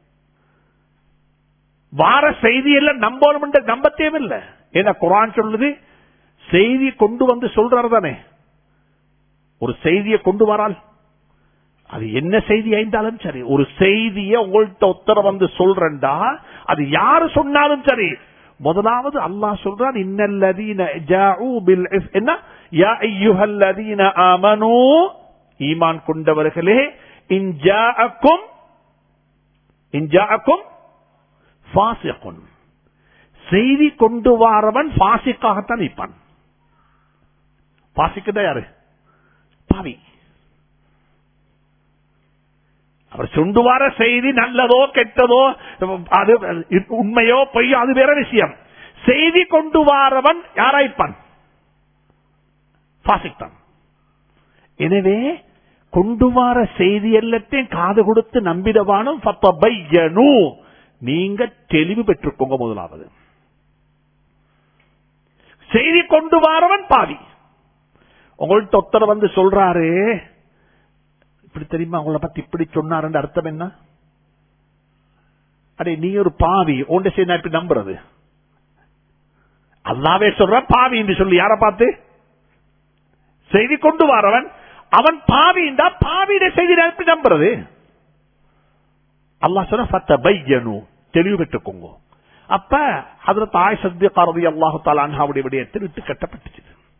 Speaker 2: வார செய்தி எல்லாம் நம்பணும் நம்ப தேவையில்லை ஏன்னா குரான் சொல்லுது செய்தி கொண்டு வந்து சொல்றாரு தானே ஒரு செய்தியை கொண்டு வரால் அது என்ன செய்தி ஐந்தாலும் சரி ஒரு செய்தியை உங்கள்கிட்ட ஒத்தர வந்து சொல்றா அது யாரு சொன்னாலும் சரி முதலாவது அல்லாஹ் சொல்றான் இன்னல்லதீன ஜாஊ பில் என்ன யா அய்யுஹல்லதீன ஆமனூ ஈமான் கொண்டவர்களே இன் ஜாஅக்கும் இன் ஜாஅக்கும் ஃபாசிகுன் செய்தி கொண்டு வாரவன் பாசிக்காகத்தான் நிற்பான் பாசிக்குதா யாரு பாவி அவர் சொண்டு வர செய்தி நல்லதோ கெட்டதோ அது உண்மையோ பொய்யோ அது வேற விஷயம் செய்தி கொண்டு வாரவன் யாராய்ப்பான் பாசித்தான் எனவே கொண்டு வார செய்தி எல்லாத்தையும் காது கொடுத்து நம்பிடவானும் நீங்க தெளிவு பெற்றுக்கோங்க முதலாவது செய்தி கொண்டு வாரவன் பாவி உங்கள்ட்ட ஒருத்தர் வந்து சொல்றாரு இப்படி தெரியுமா உங்களை பத்தி இப்படி சொன்னாருன்னு அர்த்தம் என்ன அடே நீ ஒரு பாவி உண்ட செய்ய நான் இப்படி நம்புறது அல்லாவே சொல்ற பாவி என்று சொல்லி யார பார்த்து செய்தி கொண்டு வரவன் அவன் பாவிண்டா பாவியிட செய்தி நான் எப்படி நம்புறது அல்லா சொன்ன சத்த பையனு தெளிவு பெற்றுக்கோங்க அப்ப அதுல தாய் சத்திய காரதி அல்லாஹு தாலான்ஹாவுடைய விடயத்தில் இட்டு கட்டப்பட்டுச்சு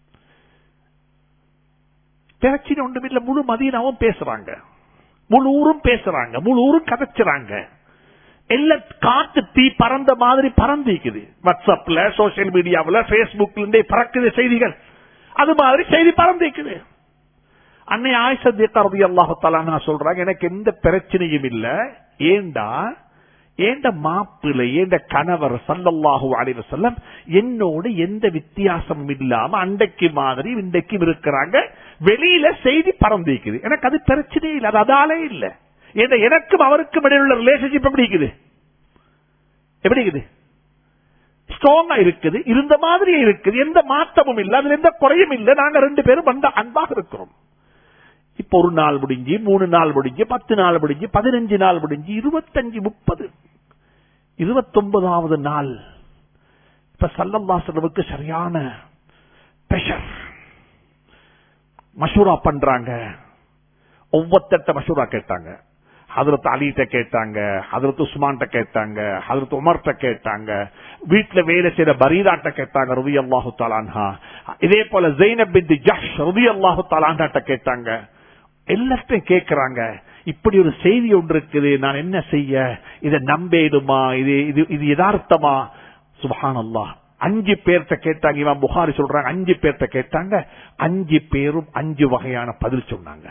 Speaker 2: பிரச்சனை ஒன்றுமில்ல முழு மதியனாவும் பேசுறாங்க முழு ஊரும் பேசுறாங்க முழு ஊரும் கதைச்சுறாங்க எல்லாம் காத்து தீ பறந்த மாதிரி பறந்திக்குது வாட்ஸ்அப்ல சோசியல் மீடியாவில் பேஸ்புக்ல இருந்தே பறக்குது செய்திகள் அது மாதிரி செய்தி பறந்திக்குது அன்னை ஆயிஷத்திய கருதி அல்லாஹாலா சொல்றாங்க எனக்கு எந்த பிரச்சனையும் இல்ல ஏண்டா ஏண்ட மாப்பிள்ளை ஏண்ட கணவர் சல்லல்லாஹு அலைஹி வஸல்லம் என்னோட எந்த வித்தியாசமும் இல்லாம அண்டைக்கு மாதிரி இன்றைக்கும் இருக்கிறாங்க வெளியில செய்தி பறந்திருக்குது எனக்கு அது பிரச்சனை இல்லை அது அதாலே இல்ல ஏன்னா எனக்கும் அவருக்கும் இடையில உள்ள ரிலேஷன்ஷிப் எப்படி இருக்குது எப்படி இருக்குது ஸ்ட்ராங்கா இருக்குது இருந்த மாதிரியே இருக்குது எந்த மாற்றமும் இல்லை அதுல எந்த குறையும் இல்லை நாங்க ரெண்டு பேரும் வந்த அன்பாக இருக்கிறோம் இப்ப ஒரு நாள் முடிஞ்சு மூணு நாள் முடிஞ்சு பத்து நாள் முடிஞ்சு பதினஞ்சு நாள் முடிஞ்சு இருபத்தஞ்சு முப்பது இருபத்தொன்பதாவது நாள் இப்ப சல்லல்லாசலவுக்கு சரியான பிரஷர் மஷூரா பண்றாங்க ஒவ்வொருத்தட்ட மஷூரா கேட்டாங்க ஹதரத் அலிட்ட கேட்டாங்க ஹதரத் உஸ்மான்ட்ட கேட்டாங்க ஹதரத் உமர்ட்ட கேட்டாங்க வீட்டுல வேலை செய்யற பரீராட்ட கேட்டாங்க ரவி அல்லாஹு தாலான்ஹா இதே போல ஜெயினப் பின் ஜஷ் ரவி அல்லாஹு தாலான்ஹாட்ட கேட்டாங்க எல்லாத்தையும் கேட்கிறாங்க இப்படி ஒரு செய்தி ஒன்று இருக்குது நான் என்ன செய்ய இதை நம்பேடுமா இது இது இது யதார்த்தமா சுபஹான் அல்லாஹ் அஞ்சு பேர்த்த கேட்டாங்க இவன் புகாரி சொல்றாங்க அஞ்சு பேர்த்த கேட்டாங்க அஞ்சு பேரும் அஞ்சு வகையான பதில் சொன்னாங்க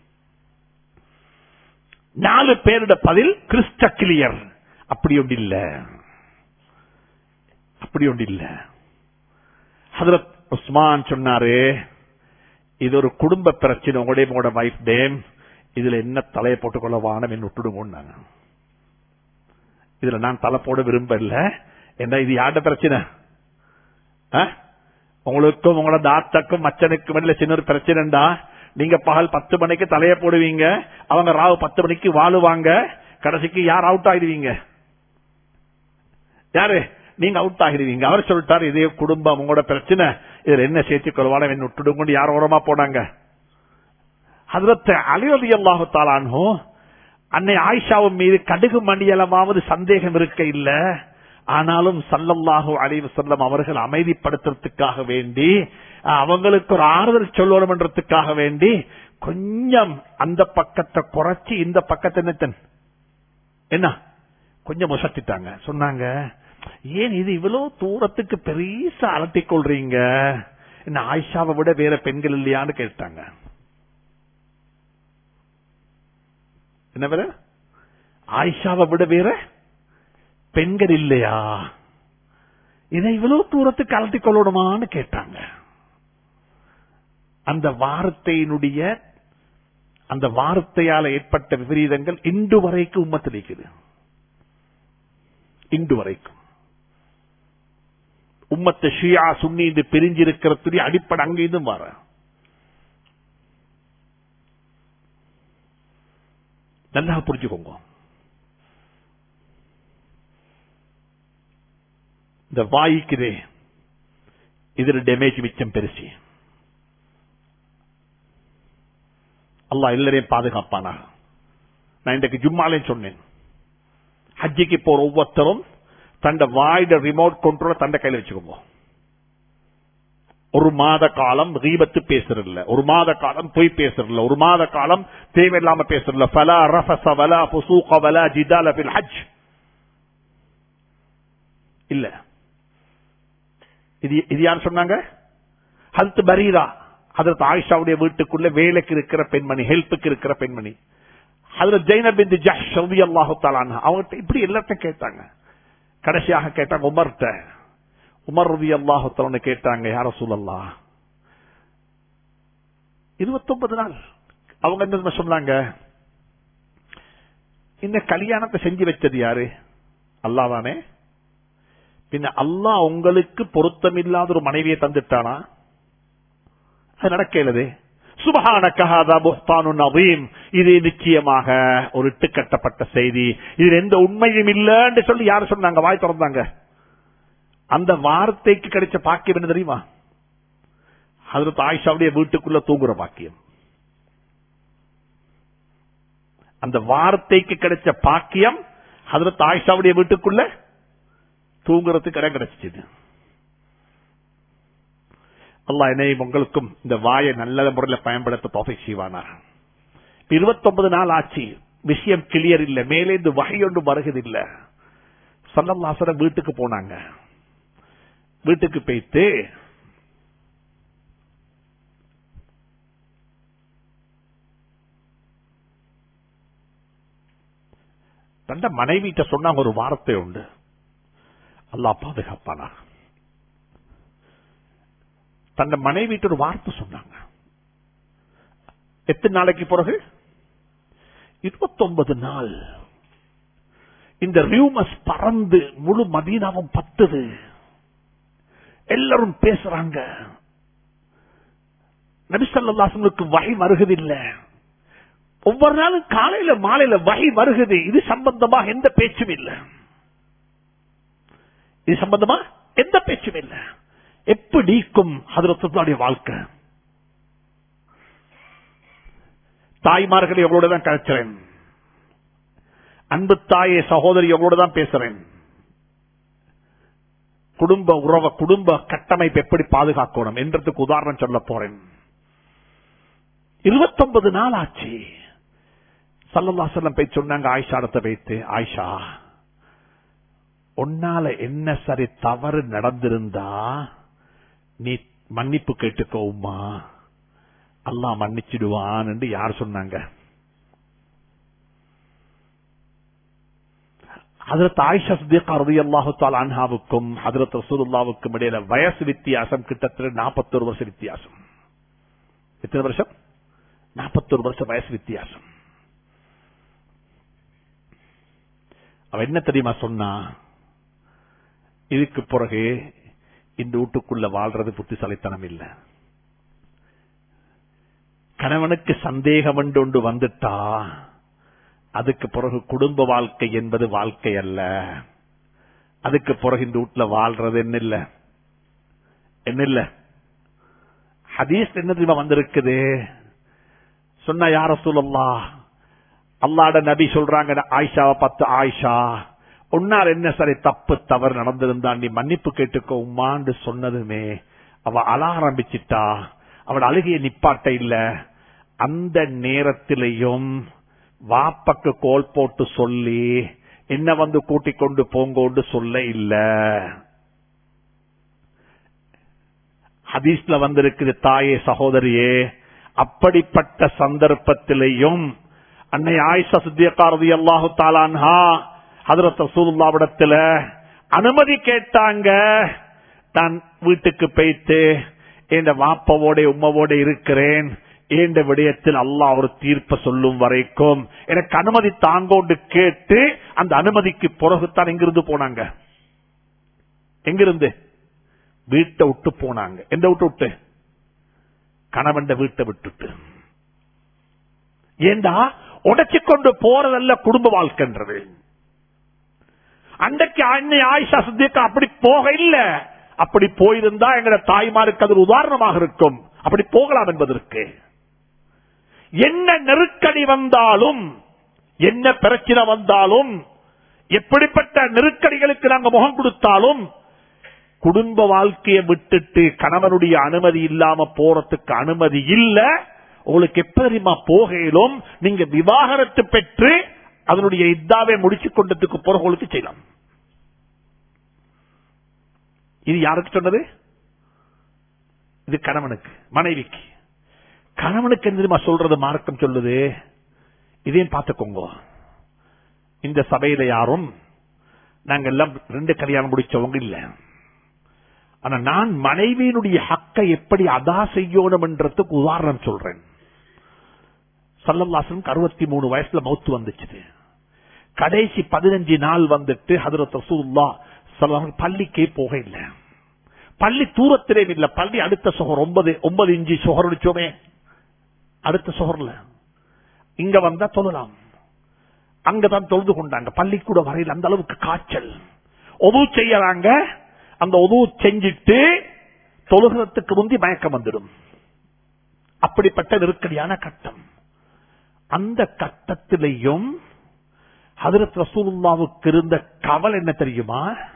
Speaker 2: நாலு பேருட பதில் கிறிஸ்ட கிளியர் அப்படி ஒன்று இல்ல அப்படி ஒன்று இல்ல ஹதரத் உஸ்மான் சொன்னாரு இது ஒரு குடும்ப பிரச்சனை உங்களுடைய உங்களோட வைஃப் டேம் இதுல என்ன தலையை போட்டுக்கொள்ள வானம் என்ன விட்டுடுங்கன்னாங்க இதுல நான் தலை போட விரும்பல என்ன இது யார்ட பிரச்சனை ஆ? உங்களுக்கும் உங்களோட தாத்தாக்கும் மச்சனுக்கும் இடையில சின்ன ஒரு பிரச்சனைடா நீங்க பகல் பத்து மணிக்கு தலைய போடுவீங்க அவங்க ராவு பத்து மணிக்கு வாழுவாங்க கடைசிக்கு யார் அவுட் ஆகிடுவீங்க யாரு நீங்க அவுட் ஆகிடுவீங்க அவர் சொல்லிட்டாரு இதே குடும்பம் உங்களோட பிரச்சனை இதுல என்ன சேர்த்துக் கொள்வான என்ன விட்டுடுங்கன்னு யார் ஓரமா போனாங்க ஹதரத் அலி அலி அல்லாஹு தாலானோ அன்னை ஆயிஷாவின் மீது கடுகு மண்டியலமாவது சந்தேகம் இருக்க இல்ல ஆனாலும் சல்லல்லாஹு அலைஹி வஸல்லம் அவர்கள் அமைதிப்படுத்துறதுக்காக வேண்டி அவங்களுக்கு ஒரு ஆறுதல் சொல்லணும் என்றதுக்காக வேண்டி கொஞ்சம் அந்த பக்கத்தை குறைச்சி இந்த பக்கத்தை என்னத்தன் என்ன கொஞ்சம் முசத்திட்டாங்க சொன்னாங்க ஏன் இது இவ்வளவு தூரத்துக்கு பெருசா அலட்டிக் கொள்றீங்க என்ன ஆயிஷாவை விட வேற பெண்கள் இல்லையான்னு கேட்டாங்க என்ன வேற ஆயிஷாவை விட வேற பெண்கள் இல்லையா இதை இவ்வளவு தூரத்துக்கு அலட்டிக் கொள்ளணுமான்னு கேட்டாங்க அந்த வார்த்தையினுடைய அந்த வார்த்தையால ஏற்பட்ட விபரீதங்கள் இன்று வரைக்கும் உம்மத்தில் இருக்குது இன்று வரைக்கும் உம்மத்த ஷியா சுன்னி இது பிரிஞ்சிருக்கிறதுடைய அடிப்படை அங்க இதுவும் வர நல்லா புரிஞ்சுக்கோங்க இந்த வாய்க்குதே இதுல டேமேஜ் மிச்சம் பெருசி அல்லாஹ் எல்லாரையும் பாதுகாப்பானா நான் இன்றைக்கு ஜும்மாலையும் சொன்னேன் ஹஜ்ஜிக்கு போற ஒவ்வொருத்தரும் தண்ட வாய்ட ரிமோட் கண்ட்ரோல தண்ட கையில வச்சுக்கோங்க ஒரு மாத காலம் ரீபத்து பேசுறதில்ல ஒரு மாத காலம் பொய் பேசுறதில்ல ஒரு மாத காலம் தேவையில்லாம பேசுறதில்ல ஃபலா ரஃபஸ வலா ஃபுசூக வலா ஜிதால ஃபில் ஹஜ் இல்ல இது இது யார் சொன்னாங்க ஹல்த் பரீரா அதற்கு ஆயிஷாவுடைய வீட்டுக்குள்ள வேலைக்கு இருக்கிற பெண்மணி ஹெல்ப்புக்கு இருக்கிற பெண்மணி அதுல ஜெயினபிந்து ஜஷ் ரவி அல்லாஹு தாலான் அவங்ககிட்ட இப்படி எல்லாத்தையும் கேட்டாங்க கடைசியாக கேட்டாங்க உமர்கிட்ட உமர் ரவி அல்லாஹு கேட்டாங்க யார சூழல்லா இருபத்தொன்பது நாள் அவங்க என்ன சொன்னாங்க இந்த கல்யாணத்தை செஞ்சு வச்சது யாரு அல்லாதானே பின்ன அல்லாஹ் உங்களுக்கு பொருத்தமில்லாத ஒரு மனைவியை தந்துட்டானா அது நடக்கிறது சுபகானக்கஹாதீம் இது நிச்சயமாக ஒரு இட்டுக்கட்டப்பட்ட செய்தி இது எந்த உண்மையும் இல்லைன்னு சொல்லி யார் சொன்னாங்க வாய் திறந்தாங்க அந்த வார்த்தைக்கு கிடைச்ச பாக்கியம் என்ன தெரியுமா அதுல ஆயிஷாவுடைய வீட்டுக்குள்ள தூங்குற பாக்கியம் அந்த வார்த்தைக்கு கிடைச்ச பாக்கியம் அதுல ஆயிஷாவுடைய வீட்டுக்குள்ள தூங்குறதுக்கு இடம் கிடைச்சிச்சு அல்லா என்னையும் உங்களுக்கும் இந்த வாயை நல்ல முறையில் பயன்படுத்த தோஃபை செய்வானார் இருபத்தொன்பது நாள் ஆச்சு விஷயம் கிளியர் இல்ல மேலே இந்த வகை ஒன்று வருகிறது இல்ல சல்லல்லாசன வீட்டுக்கு போனாங்க வீட்டுக்கு போயிட்டு தண்ட மனைவிட்ட சொன்னாங்க ஒரு வார்த்தை உண்டு அல்லாஹ் பாதுகாப்பானா தன்னை மனைவிட்ட ஒரு வார்த்தை சொன்னாங்க எத்தனை நாளைக்கு பிறகு இருபத்தொன்பது நாள் இந்த ரியூமஸ் பறந்து முழு மதீனாவும் பத்துது எல்லாரும் பேசுறாங்க நபிசல்லாசனுக்கு வகை வருகிறதில்லை ஒவ்வொரு நாளும் காலையில மாலையில வகை வருகிறது இது சம்பந்தமா எந்த பேச்சும் இல்லை இது சம்பந்தமா எந்த பேச்சும் இல்லை எப்படிக்கும் ஹதரத்துடைய வாழ்க்கை தாய்மார்களை எவ்வளவு தான் கழிச்சறேன் அன்பு தாயை சகோதரி எவ்வளவு தான் பேசுறேன் குடும்ப உறவ குடும்ப கட்டமைப்பு எப்படி பாதுகாக்கணும் என்றதுக்கு உதாரணம் சொல்ல போறேன் இருபத்தொன்பது நாள் ஆச்சு சல்லல்லா செல்லம் போய் சொன்னாங்க ஆயிஷா இடத்த வைத்து ஆயிஷா உன்னால என்ன சரி தவறு நடந்திருந்தா நீ மன்னிப்பு கேட்டுக்கோமா அல்லாஹ் மன்னிச்சிடுவான் என்று யார் சொன்னாங்க ஹதரத் ஆயிஷா சித்திகா ரலியல்லாஹு தஆலா அன்ஹாவுக்கும் ஹதரத் ரசூலுல்லாவுக்கும் இடையில வயசு வித்தியாசம் கிட்டத்தட்ட 41 வருஷம் வித்தியாசம் எத்தனை வருஷம் 41 வருஷம் வயசு வித்தியாசம் அவ என்ன தெரியுமா சொன்னா இதுக்கு பிறகு இந்த வீட்டுக்குள்ள வாழ்றது புத்திசாலித்தனம் இல்ல கணவனுக்கு சந்தேகம் ஒன்று வந்துட்டா அதுக்கு பிறகு குடும்ப வாழ்க்கை என்பது வாழ்க்கை அல்ல அதுக்கு பிறகு இந்த வீட்டுல வாழ்றது என்ன இல்ல என்ன இல்ல ஹதீஸ் என்ன தெரியுமா வந்திருக்குது சொன்ன யார சொல்லலா அல்லாட நபி சொல்றாங்க ஆயிஷாவை பார்த்து ஆயிஷா உன்னார் என்ன சரி தப்பு தவறு நடந்திருந்தா நீ மன்னிப்பு கேட்டுக்கோ உமான்னு சொன்னதுமே அவ அழ ஆரம்பிச்சிட்டா அவள் அழுகிய நிப்பாட்ட இல்ல அந்த நேரத்திலையும் வாப்பக்கு கோல் போட்டு சொல்லி என்ன வந்து கூட்டிக் கொண்டு போங்கோண்டு சொல்ல இல்ல ஹதீஸ்ல வந்திருக்குது தாயே சகோதரியே அப்படிப்பட்ட சந்தர்ப்பத்திலையும் அன்னை ஆயிஷா சித்தியக்காரதி அல்லாஹு தாலான்ஹா ஹதரத் ரசூலுல்லாவிடத்துல அனுமதி கேட்டாங்க நான் வீட்டுக்கு போய்த்து என் வாப்பவோட உம்மவோட இருக்கிறேன் என்ற விடயத்தில் அல்லாஹ் ஒரு தீர்ப்ப சொல்லும் வரைக்கும் எனக்கு அனுமதி தாங்கோண்டு கேட்டு அந்த அனுமதிக்கு பிறகுத்தான் எங்கிருந்து போனாங்க எங்கிருந்து வீட்டை விட்டு போனாங்க எந்த விட்டு விட்டு கணவன் வீட்டை விட்டுட்டு ஏண்டா உடைச்சு கொண்டு போறதல்ல குடும்ப வாழ்க்கைன்றது அன்றைக்கு அன்னை ஆயிஷா சித்திகா அப்படி போக இல்ல அப்படி போயிருந்தா எங்கட தாய்மாருக்கு அது ஒரு உதாரணமாக இருக்கும் அப்படி போகலாம் என்பதற்கு என்ன நெருக்கடி வந்தாலும் என்ன பிரச்சனை வந்தாலும் எப்படிப்பட்ட நெருக்கடிகளுக்கு நாங்க முகம் கொடுத்தாலும் குடும்ப வாழ்க்கையை விட்டுட்டு கணவனுடைய அனுமதி இல்லாம போறதுக்கு அனுமதி இல்ல உங்களுக்கு எப்ப தெரியுமா போகையிலும் நீங்க விவாகரத்து பெற்று அதனுடைய இதாவை முடிச்சு கொண்டதுக்கு பிறகு உங்களுக்கு செய்யலாம் இது யாருக்கு சொன்னது இது கணவனுக்கு மனைவிக்கு கணவனுக்கு என்ன தெரியுமா சொல்றது மார்க்கம் சொல்லுது இதையும் பார்த்துக்கோங்க இந்த சபையில யாரும் நாங்க எல்லாம் ரெண்டு கல்யாணம் முடிச்சவங்க இல்ல ஆனா நான் மனைவியினுடைய ஹக்கை எப்படி அதா செய்யணும் என்றதுக்கு உதாரணம் சொல்றேன் சல்லல்லாசனுக்கு அறுபத்தி மூணு வயசுல மௌத்து வந்துச்சு கடைசி பதினஞ்சு நாள் வந்துட்டு ஹதரத் ரசூல்லா சொல்லலாம் பள்ளிக்கே போக இல்ல பள்ளி தூரத்திலே இல்ல பள்ளி அடுத்த சுகர் ஒன்பது ஒன்பது இஞ்சி சுகர் அடிச்சோமே அடுத்த சுகர்ல இங்க வந்தா தொழலாம் அங்கதான் தொழுது கொண்டாங்க பள்ளிக்கூட வரையில் அந்த அளவுக்கு காய்ச்சல் உதவு செய்யறாங்க அந்த உதவு செஞ்சிட்டு தொழுகிறதுக்கு முந்தி மயக்கம் வந்துடும் அப்படிப்பட்ட நெருக்கடியான கட்டம் அந்த கட்டத்திலையும் ஹதரத் ரசூலுல்லாவுக்கு இருந்த கவல் என்ன தெரியுமா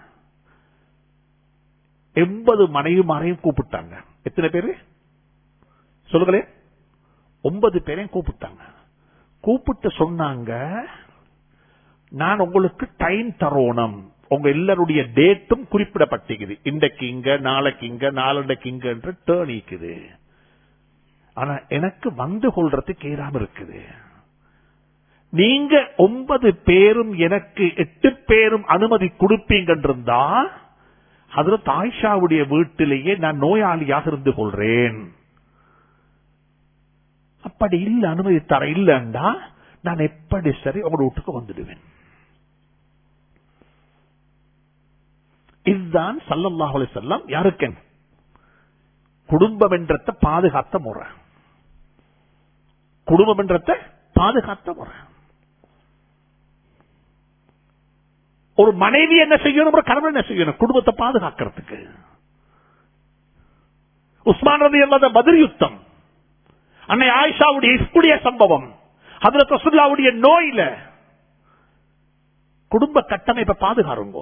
Speaker 2: எண்பது மனைவிமாரையும் கூப்பிட்டாங்க எத்தனை பேரு சொல்லுங்களே ஒன்பது பேரையும் கூப்பிட்டாங்க கூப்பிட்டு சொன்னாங்க நான் உங்களுக்கு டைம் தரோணும் உங்க எல்லாருடைய டேட்டும் குறிப்பிடப்பட்டிருக்குது இன்றைக்கு இங்க நாளைக்கு இங்க நாளண்டைக்கு இங்க என்று டேர்ன் இருக்குது ஆனா எனக்கு வந்து கொள்றதுக்கு ஏறாம இருக்குது நீங்க ஒன்பது பேரும் எனக்கு எட்டு பேரும் அனுமதி கொடுப்பீங்கன்றிருந்தா அதுல தாய்ஷாவுடைய வீட்டிலேயே நான் நோயாளியாக இருந்து கொள்றேன் அப்படி இல்ல அனுமதி தர இல்லண்டா நான் எப்படி சரி உங்களோட வீட்டுக்கு வந்துடுவேன் இதுதான் சல்லல்லாஹு அலைஹி வஸல்லம் யாருக்கு குடும்பம் என்றத்தை பாதுகாத்த முறை குடும்பம் என்றத்தை பாதுகாத்த முறை ஒரு மனைவி என்ன செய்யணும் ஒரு கணவன் என்ன செய்யணும் குடும்பத்தை பாதுகாக்கிறதுக்கு உஸ்மான் ரதி அல்லாத பதில் யுத்தம் அன்னை ஆயிஷாவுடைய இஸ்குடைய சம்பவம் அதுல ரசுல்லாவுடைய நோயில குடும்ப கட்டமைப்பை பாதுகாருங்க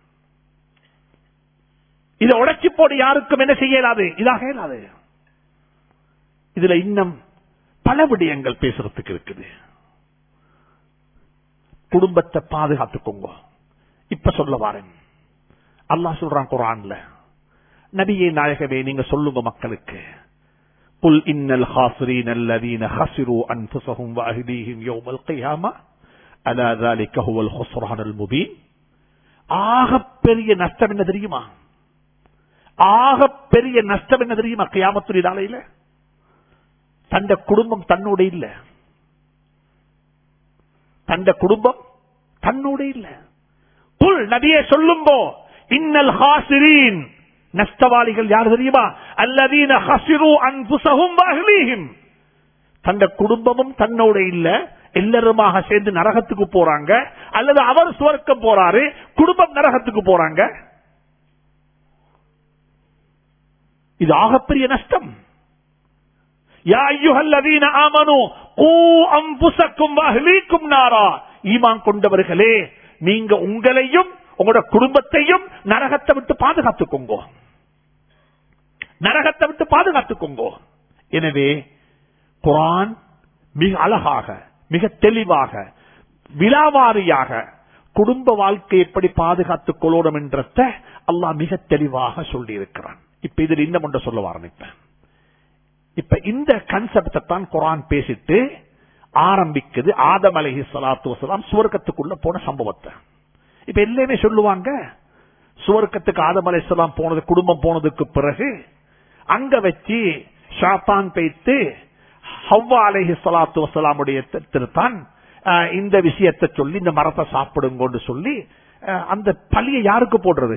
Speaker 2: இதை உடைச்சி போடு யாருக்கும் என்ன செய்ய இயலாது இதாக இயலாது இதுல இன்னும் பல விடயங்கள் பேசுறதுக்கு இருக்குது குடும்பத்தை பாதுகாத்துக்கோங்க இப்ப சொல்ல வாரேன் அல்லாஹ் சொல்றான் குரான்ல நபியே நாயகவே நீங்க சொல்லுங்க மக்களுக்கு قل إن الخاسرين الذين خسروا أنفسهم وأهليهم يوم القيامة ألا ذلك هو الخسران المبين ஆகப்பெரிய நஷ்டம் என்ன தெரியுமா ஆகப்பெரிய நஷ்டம் என்ன தெரியுமா கியாமத்துடைய நாளையில தந்த குடும்பம் தன்னோட இல்ல தந்த குடும்பம் தன்னோட இல்ல புல் நபியே சொல்லும்போ இன்னல் ஹாசிரீன் நஷ்டவாளிகள் யார் தெரியுமா அல்லதீன ஹசிரு அன்புசகும் அஹ்லீஹிம் தந்த குடும்பமும் தன்னோட இல்ல எல்லாருமாக சேர்ந்து நரகத்துக்கு போறாங்க அல்லது அவர் சுவர்க்கம் போறாரு குடும்பம் நரகத்துக்கு போறாங்க இது ஆகப்பெரிய நஷ்டம் யா ஐயுஹல்லதீன ஆமனு கூ அம்புசக்கும் அஹ்லீக்கும் நாரா ஈமான் கொண்டவர்களே நீங்க உங்களையும் உங்களோட குடும்பத்தையும் நரகத்தை விட்டு பாதுகாத்துக்கோங்க நரகத்தை விட்டு பாதுகாத்துக்கோங்க எனவே குரான் மிக அழகாக மிக தெளிவாக விழாவாரியாக குடும்ப வாழ்க்கை எப்படி பாதுகாத்துக் கொள்ளணும் என்றத அல்லாஹ் மிக தெளிவாக சொல்லி இருக்கிறான் இப்ப இதில் இன்னும் ஒன்று சொல்ல ஆரம்பிப்பேன் இப்ப இந்த கன்செப்டை தான் குரான் பேசிட்டு ஆரம்பிக்குது ஆதம் அலஹி சலாத்து வசலாம் சுவர்க்கத்துக்குள்ள போன சம்பவத்தை இப்ப எல்லாமே சொல்லுவாங்க சுவர்க்கத்துக்கு ஆதம் அலைசலாம் போனது குடும்பம் போனதுக்கு பிறகு அங்க வச்சு ஷாத்தான் பேத்து ஹவ்வா அலஹி சலாத்து வசலாமுடைய தான் இந்த விஷயத்தை சொல்லி இந்த மரத்தை சாப்பிடுங்கன்னு சொல்லி அஹ், அந்த பழியை யாருக்கு போடுறது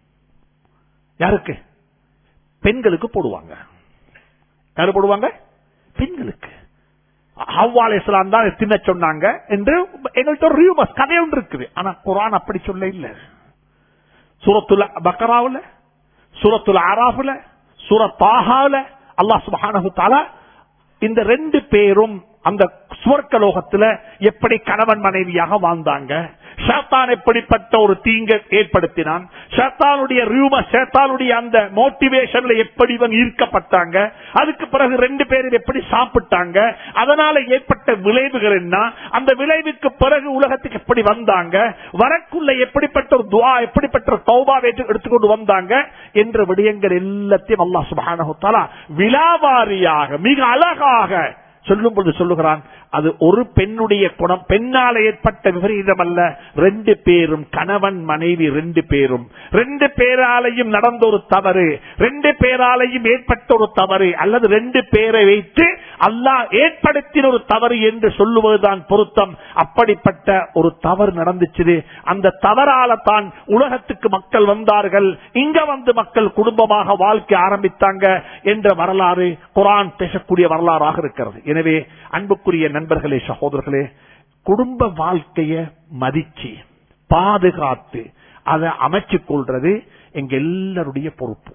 Speaker 2: யாருக்கு பெண்களுக்கு போடுவாங்க யாரு போடுவாங்க பெண்களுக்கு ஹவ்வால் இஸ்லாம் தான் தின்ன சொன்னாங்க என்று எங்கள்கிட்ட ஒரு ரியூமஸ் கதை ஒன்று இருக்குது ஆனா குரான் அப்படி சொல்ல இல்ல சூரத்துல பக்கராவுல சூரத்துல ஆராஃபுல சூரத் தாஹாவுல அல்லாஹ் சுப்ஹானஹு தஆலா இந்த ரெண்டு பேரும் அந்த சுவர்க்க லோகத்துல எப்படி கணவன் மனைவியாக வாழ்ந்தாங்க ஷாத்தான் எப்படிப்பட்ட ஒரு தீங்க ஏற்படுத்தினான் ஷாத்தானுடைய ரூம ஷேத்தானுடைய அந்த மோட்டிவேஷன்ல எப்படி இவங்க ஈர்க்கப்பட்டாங்க அதுக்கு பிறகு ரெண்டு பேரும் எப்படி சாப்பிட்டாங்க அதனால ஏற்பட்ட விளைவுகள் என்ன அந்த விளைவுக்கு பிறகு உலகத்துக்கு எப்படி வந்தாங்க வரக்குள்ள எப்படிப்பட்ட ஒரு துவா எப்படிப்பட்ட ஒரு தௌபா எடுத்துக்கொண்டு வந்தாங்க என்ற விடயங்கள் எல்லாத்தையும் அல்லாஹ் சுப்ஹானஹு தஆலா விலாவாரியாக மிக அழகாக சொல்லும் பொழுது சொல்லுகிறான் அது ஒரு பெண்ணுடைய குணம் பெண்ணால் ஏற்பட்ட விபரீதம் அல்ல ரெண்டு பேரும் கணவன் மனைவி ரெண்டு பேரும் ரெண்டு பேராலையும் நடந்த ஒரு தவறு ரெண்டு பேராலையும் ஏற்பட்ட ஒரு தவறு அல்லது ரெண்டு பேரை வைத்து அல்லாஹ் ஏற்படுத்தின ஒரு தவறு என்று சொல்லுவதுதான் பொருத்தம் அப்படிப்பட்ட ஒரு தவறு நடந்துச்சு அந்த தவறால தான் உலகத்துக்கு மக்கள் வந்தார்கள் இங்க வந்து மக்கள் குடும்பமாக வாழ்க்கை ஆரம்பித்தாங்க என்ற வரலாறு குரான் பேசக்கூடிய வரலாறாக இருக்கிறது எனவே அன்புக்குரிய நண்பர்களே சகோதரர்களே குடும்ப வாழ்க்கைய மதிச்சு பாதுகாத்து அதை அமைச்சுக் கொள்றது எங்க எல்லாருடைய பொறுப்பு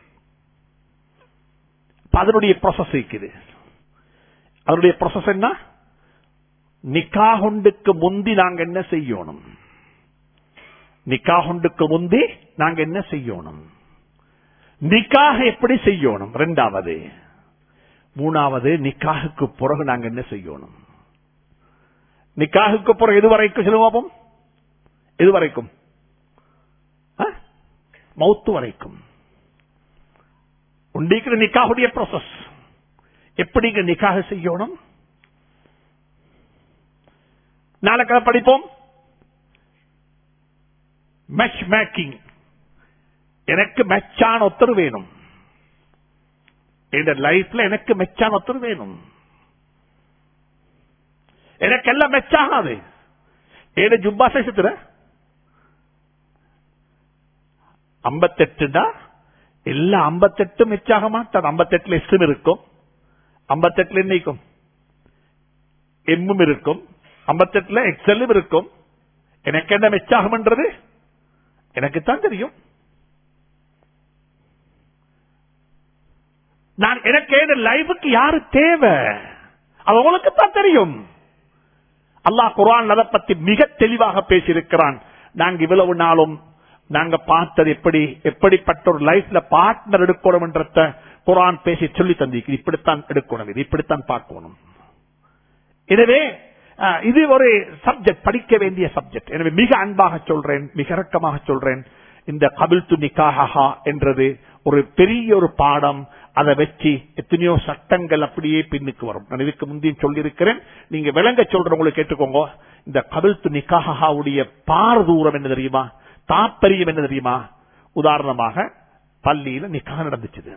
Speaker 2: இப்ப அதனுடைய ப்ராசஸ் இருக்குது அதனுடைய ப்ராசஸ் என்ன நிக்காஹொண்டுக்கு முந்தி நாங்க என்ன செய்யணும் நிக்காஹொண்டுக்கு முந்தி நாங்க என்ன செய்யணும் நிக்காக எப்படி செய்யணும் ரெண்டாவது மூணாவது நிக்காகுக்கு பிறகு நாங்க என்ன செய்யணும் நிக்காகுக்கு பிறகு எது வரைக்கும் செல்வோம் எது வரைக்கும் ஆ? மௌத்து வரைக்கும் உண்டிக்கிற நிக்காகுடைய ப்ராசஸ் எப்படிங்க நிக்காக செய்யணும் நாளைக்கு அதை படிப்போம் மேட்ச் மேக்கிங் எனக்கு மெச்சான ஒத்தர் வேணும் என் லைஃப்ல எனக்கு மெச்சான ஒத்தர் வேணும் எனக்கு எல்லாம் மெச்சாகாது ஏழு ஜுப்பா சேஷத்துல ஐம்பத்தெட்டுடா எல்லா ஐம்பத்தெட்டு மெச்சாக மாட்டாது ஐம்பத்தெட்டுல எஸ்டும் இருக்கும் ஐம்பத்தெட்டுல என்னைக்கும் எம்மும் இருக்கும் ஐம்பத்தெட்டுல எக்ஸலும் இருக்கும் எனக்கு என்ன மெச்சாகும்ன்றது எனக்குத்தான் தெரியும் நான் எனக்கு என் லைஃபுக்கு யாரு தேவை அது உங்களுக்கு தான் தெரியும் அல்லாஹ் குரான் அதை பத்தி மிக தெளிவாக பேசியிருக்கிறான் நாங்க இவ்வளவு நாளும் நாங்க பார்த்தது எப்படி எப்படிப்பட்ட ஒரு லைஃப்ல பார்ட்னர் எடுக்கணும் என்றத குரான் பேசி சொல்லி தந்திருக்கு இப்படித்தான் எடுக்கணும் இது இப்படித்தான் பார்க்கணும் எனவே அஹ், இது ஒரு சப்ஜெக்ட் படிக்க வேண்டிய சப்ஜெக்ட் எனவே மிக அன்பாக சொல்றேன் மிக இறக்கமாக சொல்றேன் இந்த கபில் து நிக்காஹா என்றது ஒரு பெரிய ஒரு பாடம் அதை வச்சு எத்தனையோ சட்டங்கள் அப்படியே பின்னுக்கு வரும் நான் இதுக்கு முந்தையும் சொல்லியிருக்கிறேன் நீங்க விளங்க சொல்றவங்களை கேட்டுக்கோங்க இந்த கபில் து நிக்காஹாவுடைய பார் தூரம் என்ன தெரியுமா தாற்பரியம் என்ன தெரியுமா உதாரணமாக பள்ளியில நிக்காக நடந்துச்சு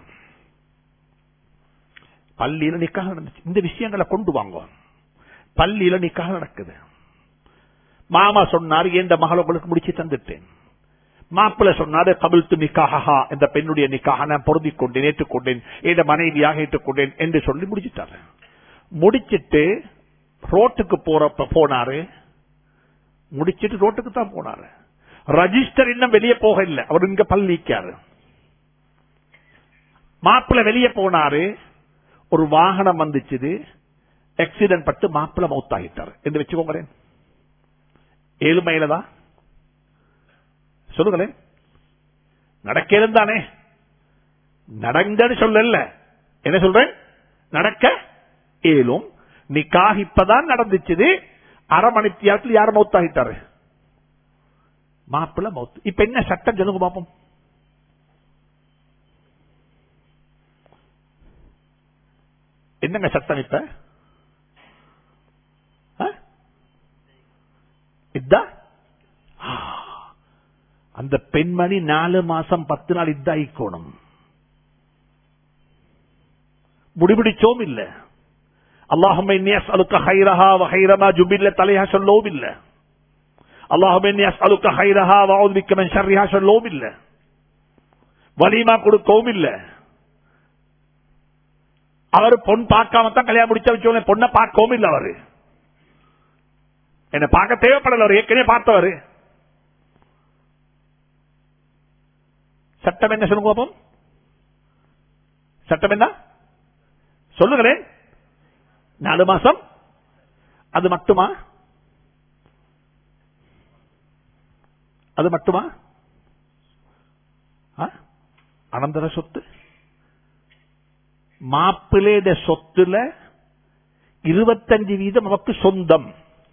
Speaker 2: பள்ளியில நிக்காக நடந்துச்சு இந்த விஷயங்களை கொண்டு வாங்க பள்ளியில நிக்காக நடக்குது மாமா சொன்னார் எந்த மகள் உங்களுக்கு முடிச்சு தந்துட்டேன் மாப்பிள்ள சொன்னாரு கபில்த்து நிக்காகா இந்த பெண்ணுடைய நிக்காக நான் பொருந்திக் கொண்டேன் ஏற்றுக்கொண்டேன் எந்த மனைவியாக ஏற்றுக்கொண்டேன் என்று சொல்லி முடிச்சிட்டாரு முடிச்சிட்டு ரோட்டுக்கு போறப்ப போனாரு முடிச்சிட்டு ரோட்டுக்கு தான் போனாரு ரஜிஸ்டர் இன்னும் வெளியே போக இல்லை அவர் இங்க பள்ளிக்காரு மாப்பிள்ள வெளியே போனாரு ஒரு வாகனம் வந்துச்சுது ஆக்சிடென்ட் பட்டு மாப்பிள்ள மௌத்தாகிட்டார் என்று வச்சுக்கோங்களேன் ஏழு மைல தான் சொல்லுங்களேன் நடக்கிறது தானே நடங்கன்னு சொல்லல என்ன சொல்றேன் நடக்க ஏலும் நிக்காக இப்பதான் நடந்துச்சுது அரை மணி தியாரத்தில் யார் மௌத்தாகிட்டாரு மாப்பிள்ள மௌத்து இப்ப என்ன சட்டம் சொல்லுங்க பாப்போம் என்னங்க சட்டம் இப்ப ஆ? இதா ஆ. அந்த பெண்மணி நாலு மாசம் பத்து நாள் இதாயிக்கோணும் முடிபிடிச்சோம் இல்ல அல்லாஹும் அலுக்க ஹைரஹா வஹைரமா ஜுபில்ல தலையா சொல்லவும் இல்ல அல்லாஹும் அலுக்க ஹைரஹா வௌதிக்க மன் ஷர்ரிஹா சொல்லவும் இல்ல வலிமா கொடுக்கவும் இல்ல அவர் பொன் பார்க்காம தான் கல்யாணம் முடிச்ச வச்சோம் பொண்ணை பார்க்கவும் இல்ல அவரு என்ன பார்க்க தேவைப்படல அவர் ஏற்கனவே பார்த்தவர் சட்டம் என்ன சொல்லுங்க பாப்போம் சட்டம் என்ன சொல்லுங்களேன் நாலு மாசம் அது மட்டுமா அது மட்டுமா ஆ? அனந்தர சொத்து மாப்பிள்ளைയുടെ சொத்துல இருபத்தஞ்சு வீதம் நமக்கு சொந்தம்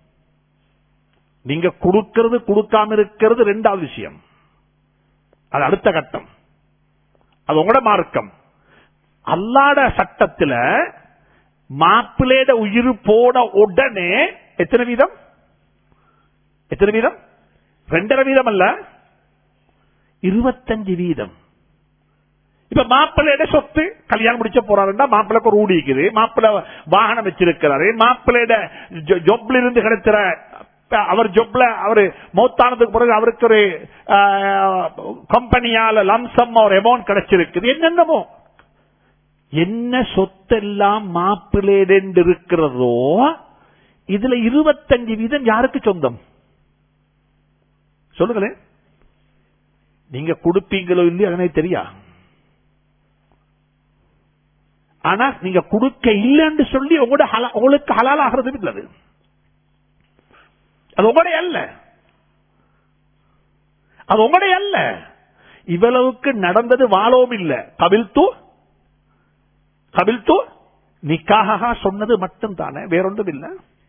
Speaker 2: நீங்க கொடுக்கிறது கொடுக்காம இருக்கிறது ரெண்டாவது விஷயம் அது அடுத்த கட்டம் அது உங்களோட மார்க்கம் அல்லாட சட்டத்துல மாப்பிள்ளையோட உயிர் போன உடனே எத்தனை வீதம் எத்தனை வீதம் ரெண்டரை வீதம் அல்ல இருபத்தஞ்சு வீதம் இப்ப மாப்பிள்ளையோட சொத்து கல்யாணம் முடிச்ச போறாருன்னா மாப்பிள்ளைக்கு ஒரு ஊடி இருக்குது மாப்பிள்ளை வாகனம் வச்சிருக்கிறாரு மாப்பிள்ளையோட ஜொப்ல இருந்து கிடைக்கிற அவர் ஜொப்ல அவரு மௌத்தானதுக்கு பிறகு அவருக்கு ஒரு கம்பெனியால லம்சம் ஒரு அமௌண்ட் கிடைச்சிருக்குது என்னென்னமோ என்ன சொத்தெல்லாம் மாப்பிள்ளையிடந்து இருக்கிறதோ இதுல இருபத்தஞ்சு வீதம் யாருக்கு சொந்தம் சொல்லுங்களேன் நீங்க கொடுப்பீங்களோ இல்லையோ எனக்கு தெரியா ஆனா நீங்க கொடுக்க இல்லைன்னு சொல்லி உங்களோட ஹலா- உங்களுக்கு ஹலால் ஆகிறது இல்லை அது அது உங்களுடைய அல்ல அது உங்களுடைய அல்ல இவ்வளவுக்கு நடந்தது வாழவும் இல்ல கபில்து கபில்து நிக்காக சொன்னது மட்டும் தானே வேறொன்றும் இல்ல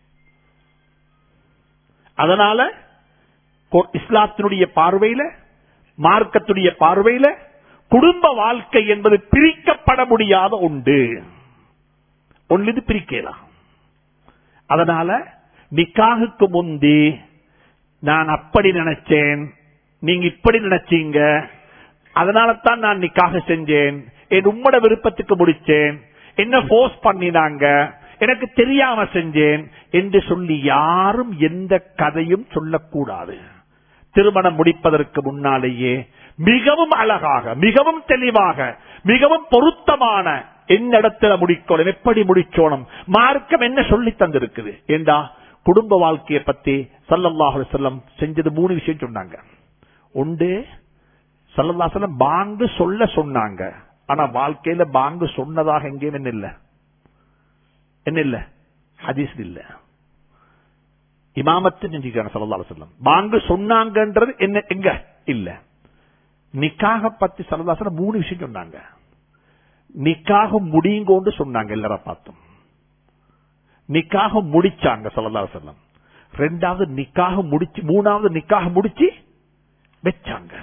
Speaker 2: அதனால கொ- இஸ்லாத்தினுடைய பார்வையில மார்க்கத்துடைய பார்வையில குடும்ப வாழ்க்கை என்பது பிரிக்கப்பட முடியாத உண்டு ஒன்று இது பிரிக்கலாம் அதனால நிக்காகுக்கு முந்தி நான் அப்படி நினைச்சேன் நீங்க இப்படி நினைச்சீங்க அதனால தான் நான் நிக்காக செஞ்சேன் என் உம்மட விருப்பத்துக்கு முடிச்சேன் என்ன போர்ஸ் பண்ணினாங்க எனக்கு தெரியாம செஞ்சேன் என்று சொல்லி யாரும் எந்த கதையும் சொல்லக்கூடாது திருமணம் முடிப்பதற்கு முன்னாலேயே மிகவும் அழகாக மிகவும் தெளிவாக மிகவும் பொருத்தமான என்னிடத்துல முடிக்கணும் எப்படி முடிச்சோணும் மார்க்கம் என்ன சொல்லி தந்திருக்குது ஏண்டா குடும்ப வாழ்க்கையை பத்தி சல்லல்லாஹு அலைஹி வஸல்லம் செஞ்சது மூணு விஷயம் சொன்னாங்க ஒன்று சல்லல்லாஹு அலைஹி வஸல்லம் பாங்கு சொல்ல சொன்னாங்க ஆனா வாழ்க்கையில பாங்கு சொன்னதாக எங்கேயும் என்ன இல்ல என்ன இல்ல ஹதீஸ் இல்ல இமாமத்து செஞ்சுக்கிறாங்க சல்லல்லாஹு அலைஹி வஸல்லம் பாங்கு சொன்னாங்கன்றது என்ன எங்க இல்ல நிக்காக பத்தி சல்லல்லாஹு அலைஹி வஸல்லம் மூணு விஷயம் சொன்னாங்க நிக்காக முடியுங்கோன்னு சொன்னாங்க எல்லாரும் பார்த்தோம் நிக்காக முடிச்சாங்க சல்லல்லாஹு அலைஹி வஸல்லம் ரெண்டாவது நிக்காக முடிச்சு மூணாவது நிக்காக முடிச்சு வச்சாங்க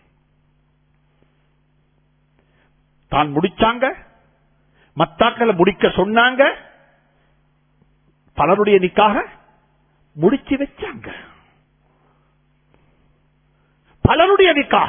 Speaker 2: தான் முடிச்சாங்க மத்தாக்களை முடிக்க சொன்னாங்க பலருடைய நிக்காக முடிச்சு வச்சாங்க பலருடைய நிக்கா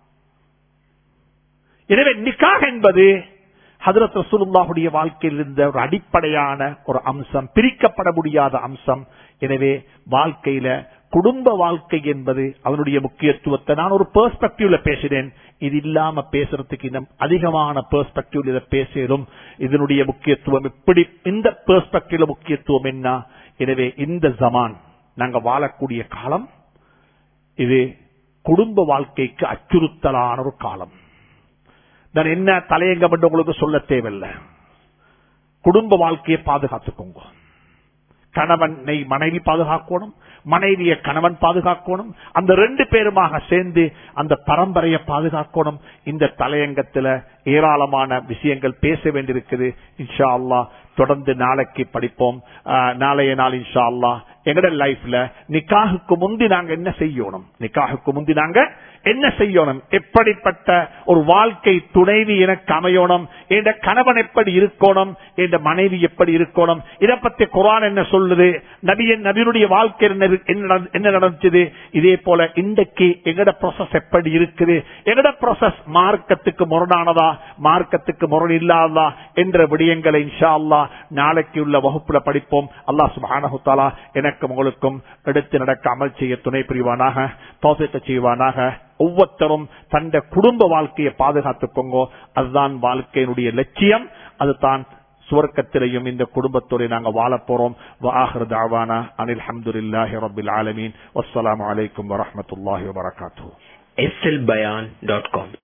Speaker 2: எனவே நிக்காக என்பது ஹதரத் ரசூலுல்லாஹுடைய வாழ்க்கையில் இருந்த ஒரு அடிப்படையான ஒரு அம்சம் பிரிக்கப்பட முடியாத அம்சம் எனவே வாழ்க்கையில குடும்ப வாழ்க்கை என்பது அதனுடைய முக்கியத்துவத்தை நான் ஒரு பெர்ஸ்பெக்டிவ்ல பேசினேன் இது இல்லாம பேசுறதுக்கு இன்னும் அதிகமான பெர்ஸ்பெக்டிவ் இதை பேசியதும் இதனுடைய முக்கியத்துவம் இப்படி இந்த பெர்ஸ்பெக்டிவ்ல முக்கியத்துவம் என்ன எனவே இந்த ஜமான் நாங்க வாழக்கூடிய காலம் இது குடும்ப வாழ்க்கைக்கு அச்சுறுத்தலான ஒரு காலம் நான் என்ன தலையங்கம் என்று உங்களுக்கு சொல்ல தேவையில்லை குடும்ப வாழ்க்கையை பாதுகாத்துக்கோங்க கணவனை மனைவி பாதுகாக்கணும் மனைவிய கணவன் பாதுகாக்கணும் அந்த ரெண்டு பேருமாக சேர்ந்து அந்த பரம்பரையை பாதுகாக்கணும் இந்த தலையங்கத்துல ஏராளமான விஷயங்கள் பேச வேண்டியிருக்குது இன்ஷா அல்லா தொடர்ந்து நாளைக்கு படிப்போம் ஆஹ், நாளைய நாள் இன்ஷா அல்லா எங்கட லைஃப்ல நிக்காகுக்கு முந்தி நாங்க என்ன செய்யணும் நிக்காகுக்கு முந்தி நாங்க என்ன செய்யணும் எப்படிப்பட்ட ஒரு வாழ்க்கை துணைவி எனக்கு அமையணும் என்ற கணவன் எப்படி இருக்கணும் என்ற மனைவி எப்படி இருக்கணும் இதை பத்தி குரான் என்ன சொல்லுது நபியன் நபியினுடைய வாழ்க்கை என்ன இரு- என்ன நடந்து- என்ன நடந்துச்சு இதே போல இன்றைக்கு எங்கட ப்ராசஸ் எப்படி இருக்குது எங்கட ப்ராசஸ் மார்க்கத்துக்கு முரணானதா மார்க்கத்துக்கு முரண் இல்லாததா என்ற விடயங்களை இன்ஷா அல்லாஹ் நாளைக்கு உள்ள வகுப்புல படிப்போம் அல்லாஹ் சுப்ஹானஹு தஆலா எனக்கும் உங்களுக்கும் எடுத்து நடக்க அமல் செய்ய துணை புரிவானாக தோசைக்க செய்வானாக ஒவ்வொருத்தரும் தந்த குடும்ப வாழ்க்கையை பாதுகாத்துக்கோங்க அதுதான் வாழ்க்கையினுடைய லட்சியம் அதுதான் சுவர்க்கத்திலையும் இந்த குடும்பத்தோட நாங்க வாழ போறோம் வாஹர் தாவானா அனில் அஹமதுல்லாஹி ரபில் ஆலமீன் வஸ்ஸலாமு அலைக்கும் வரஹ்மத்துல்லாஹி வபரகாத்துஹு
Speaker 3: slbayan.com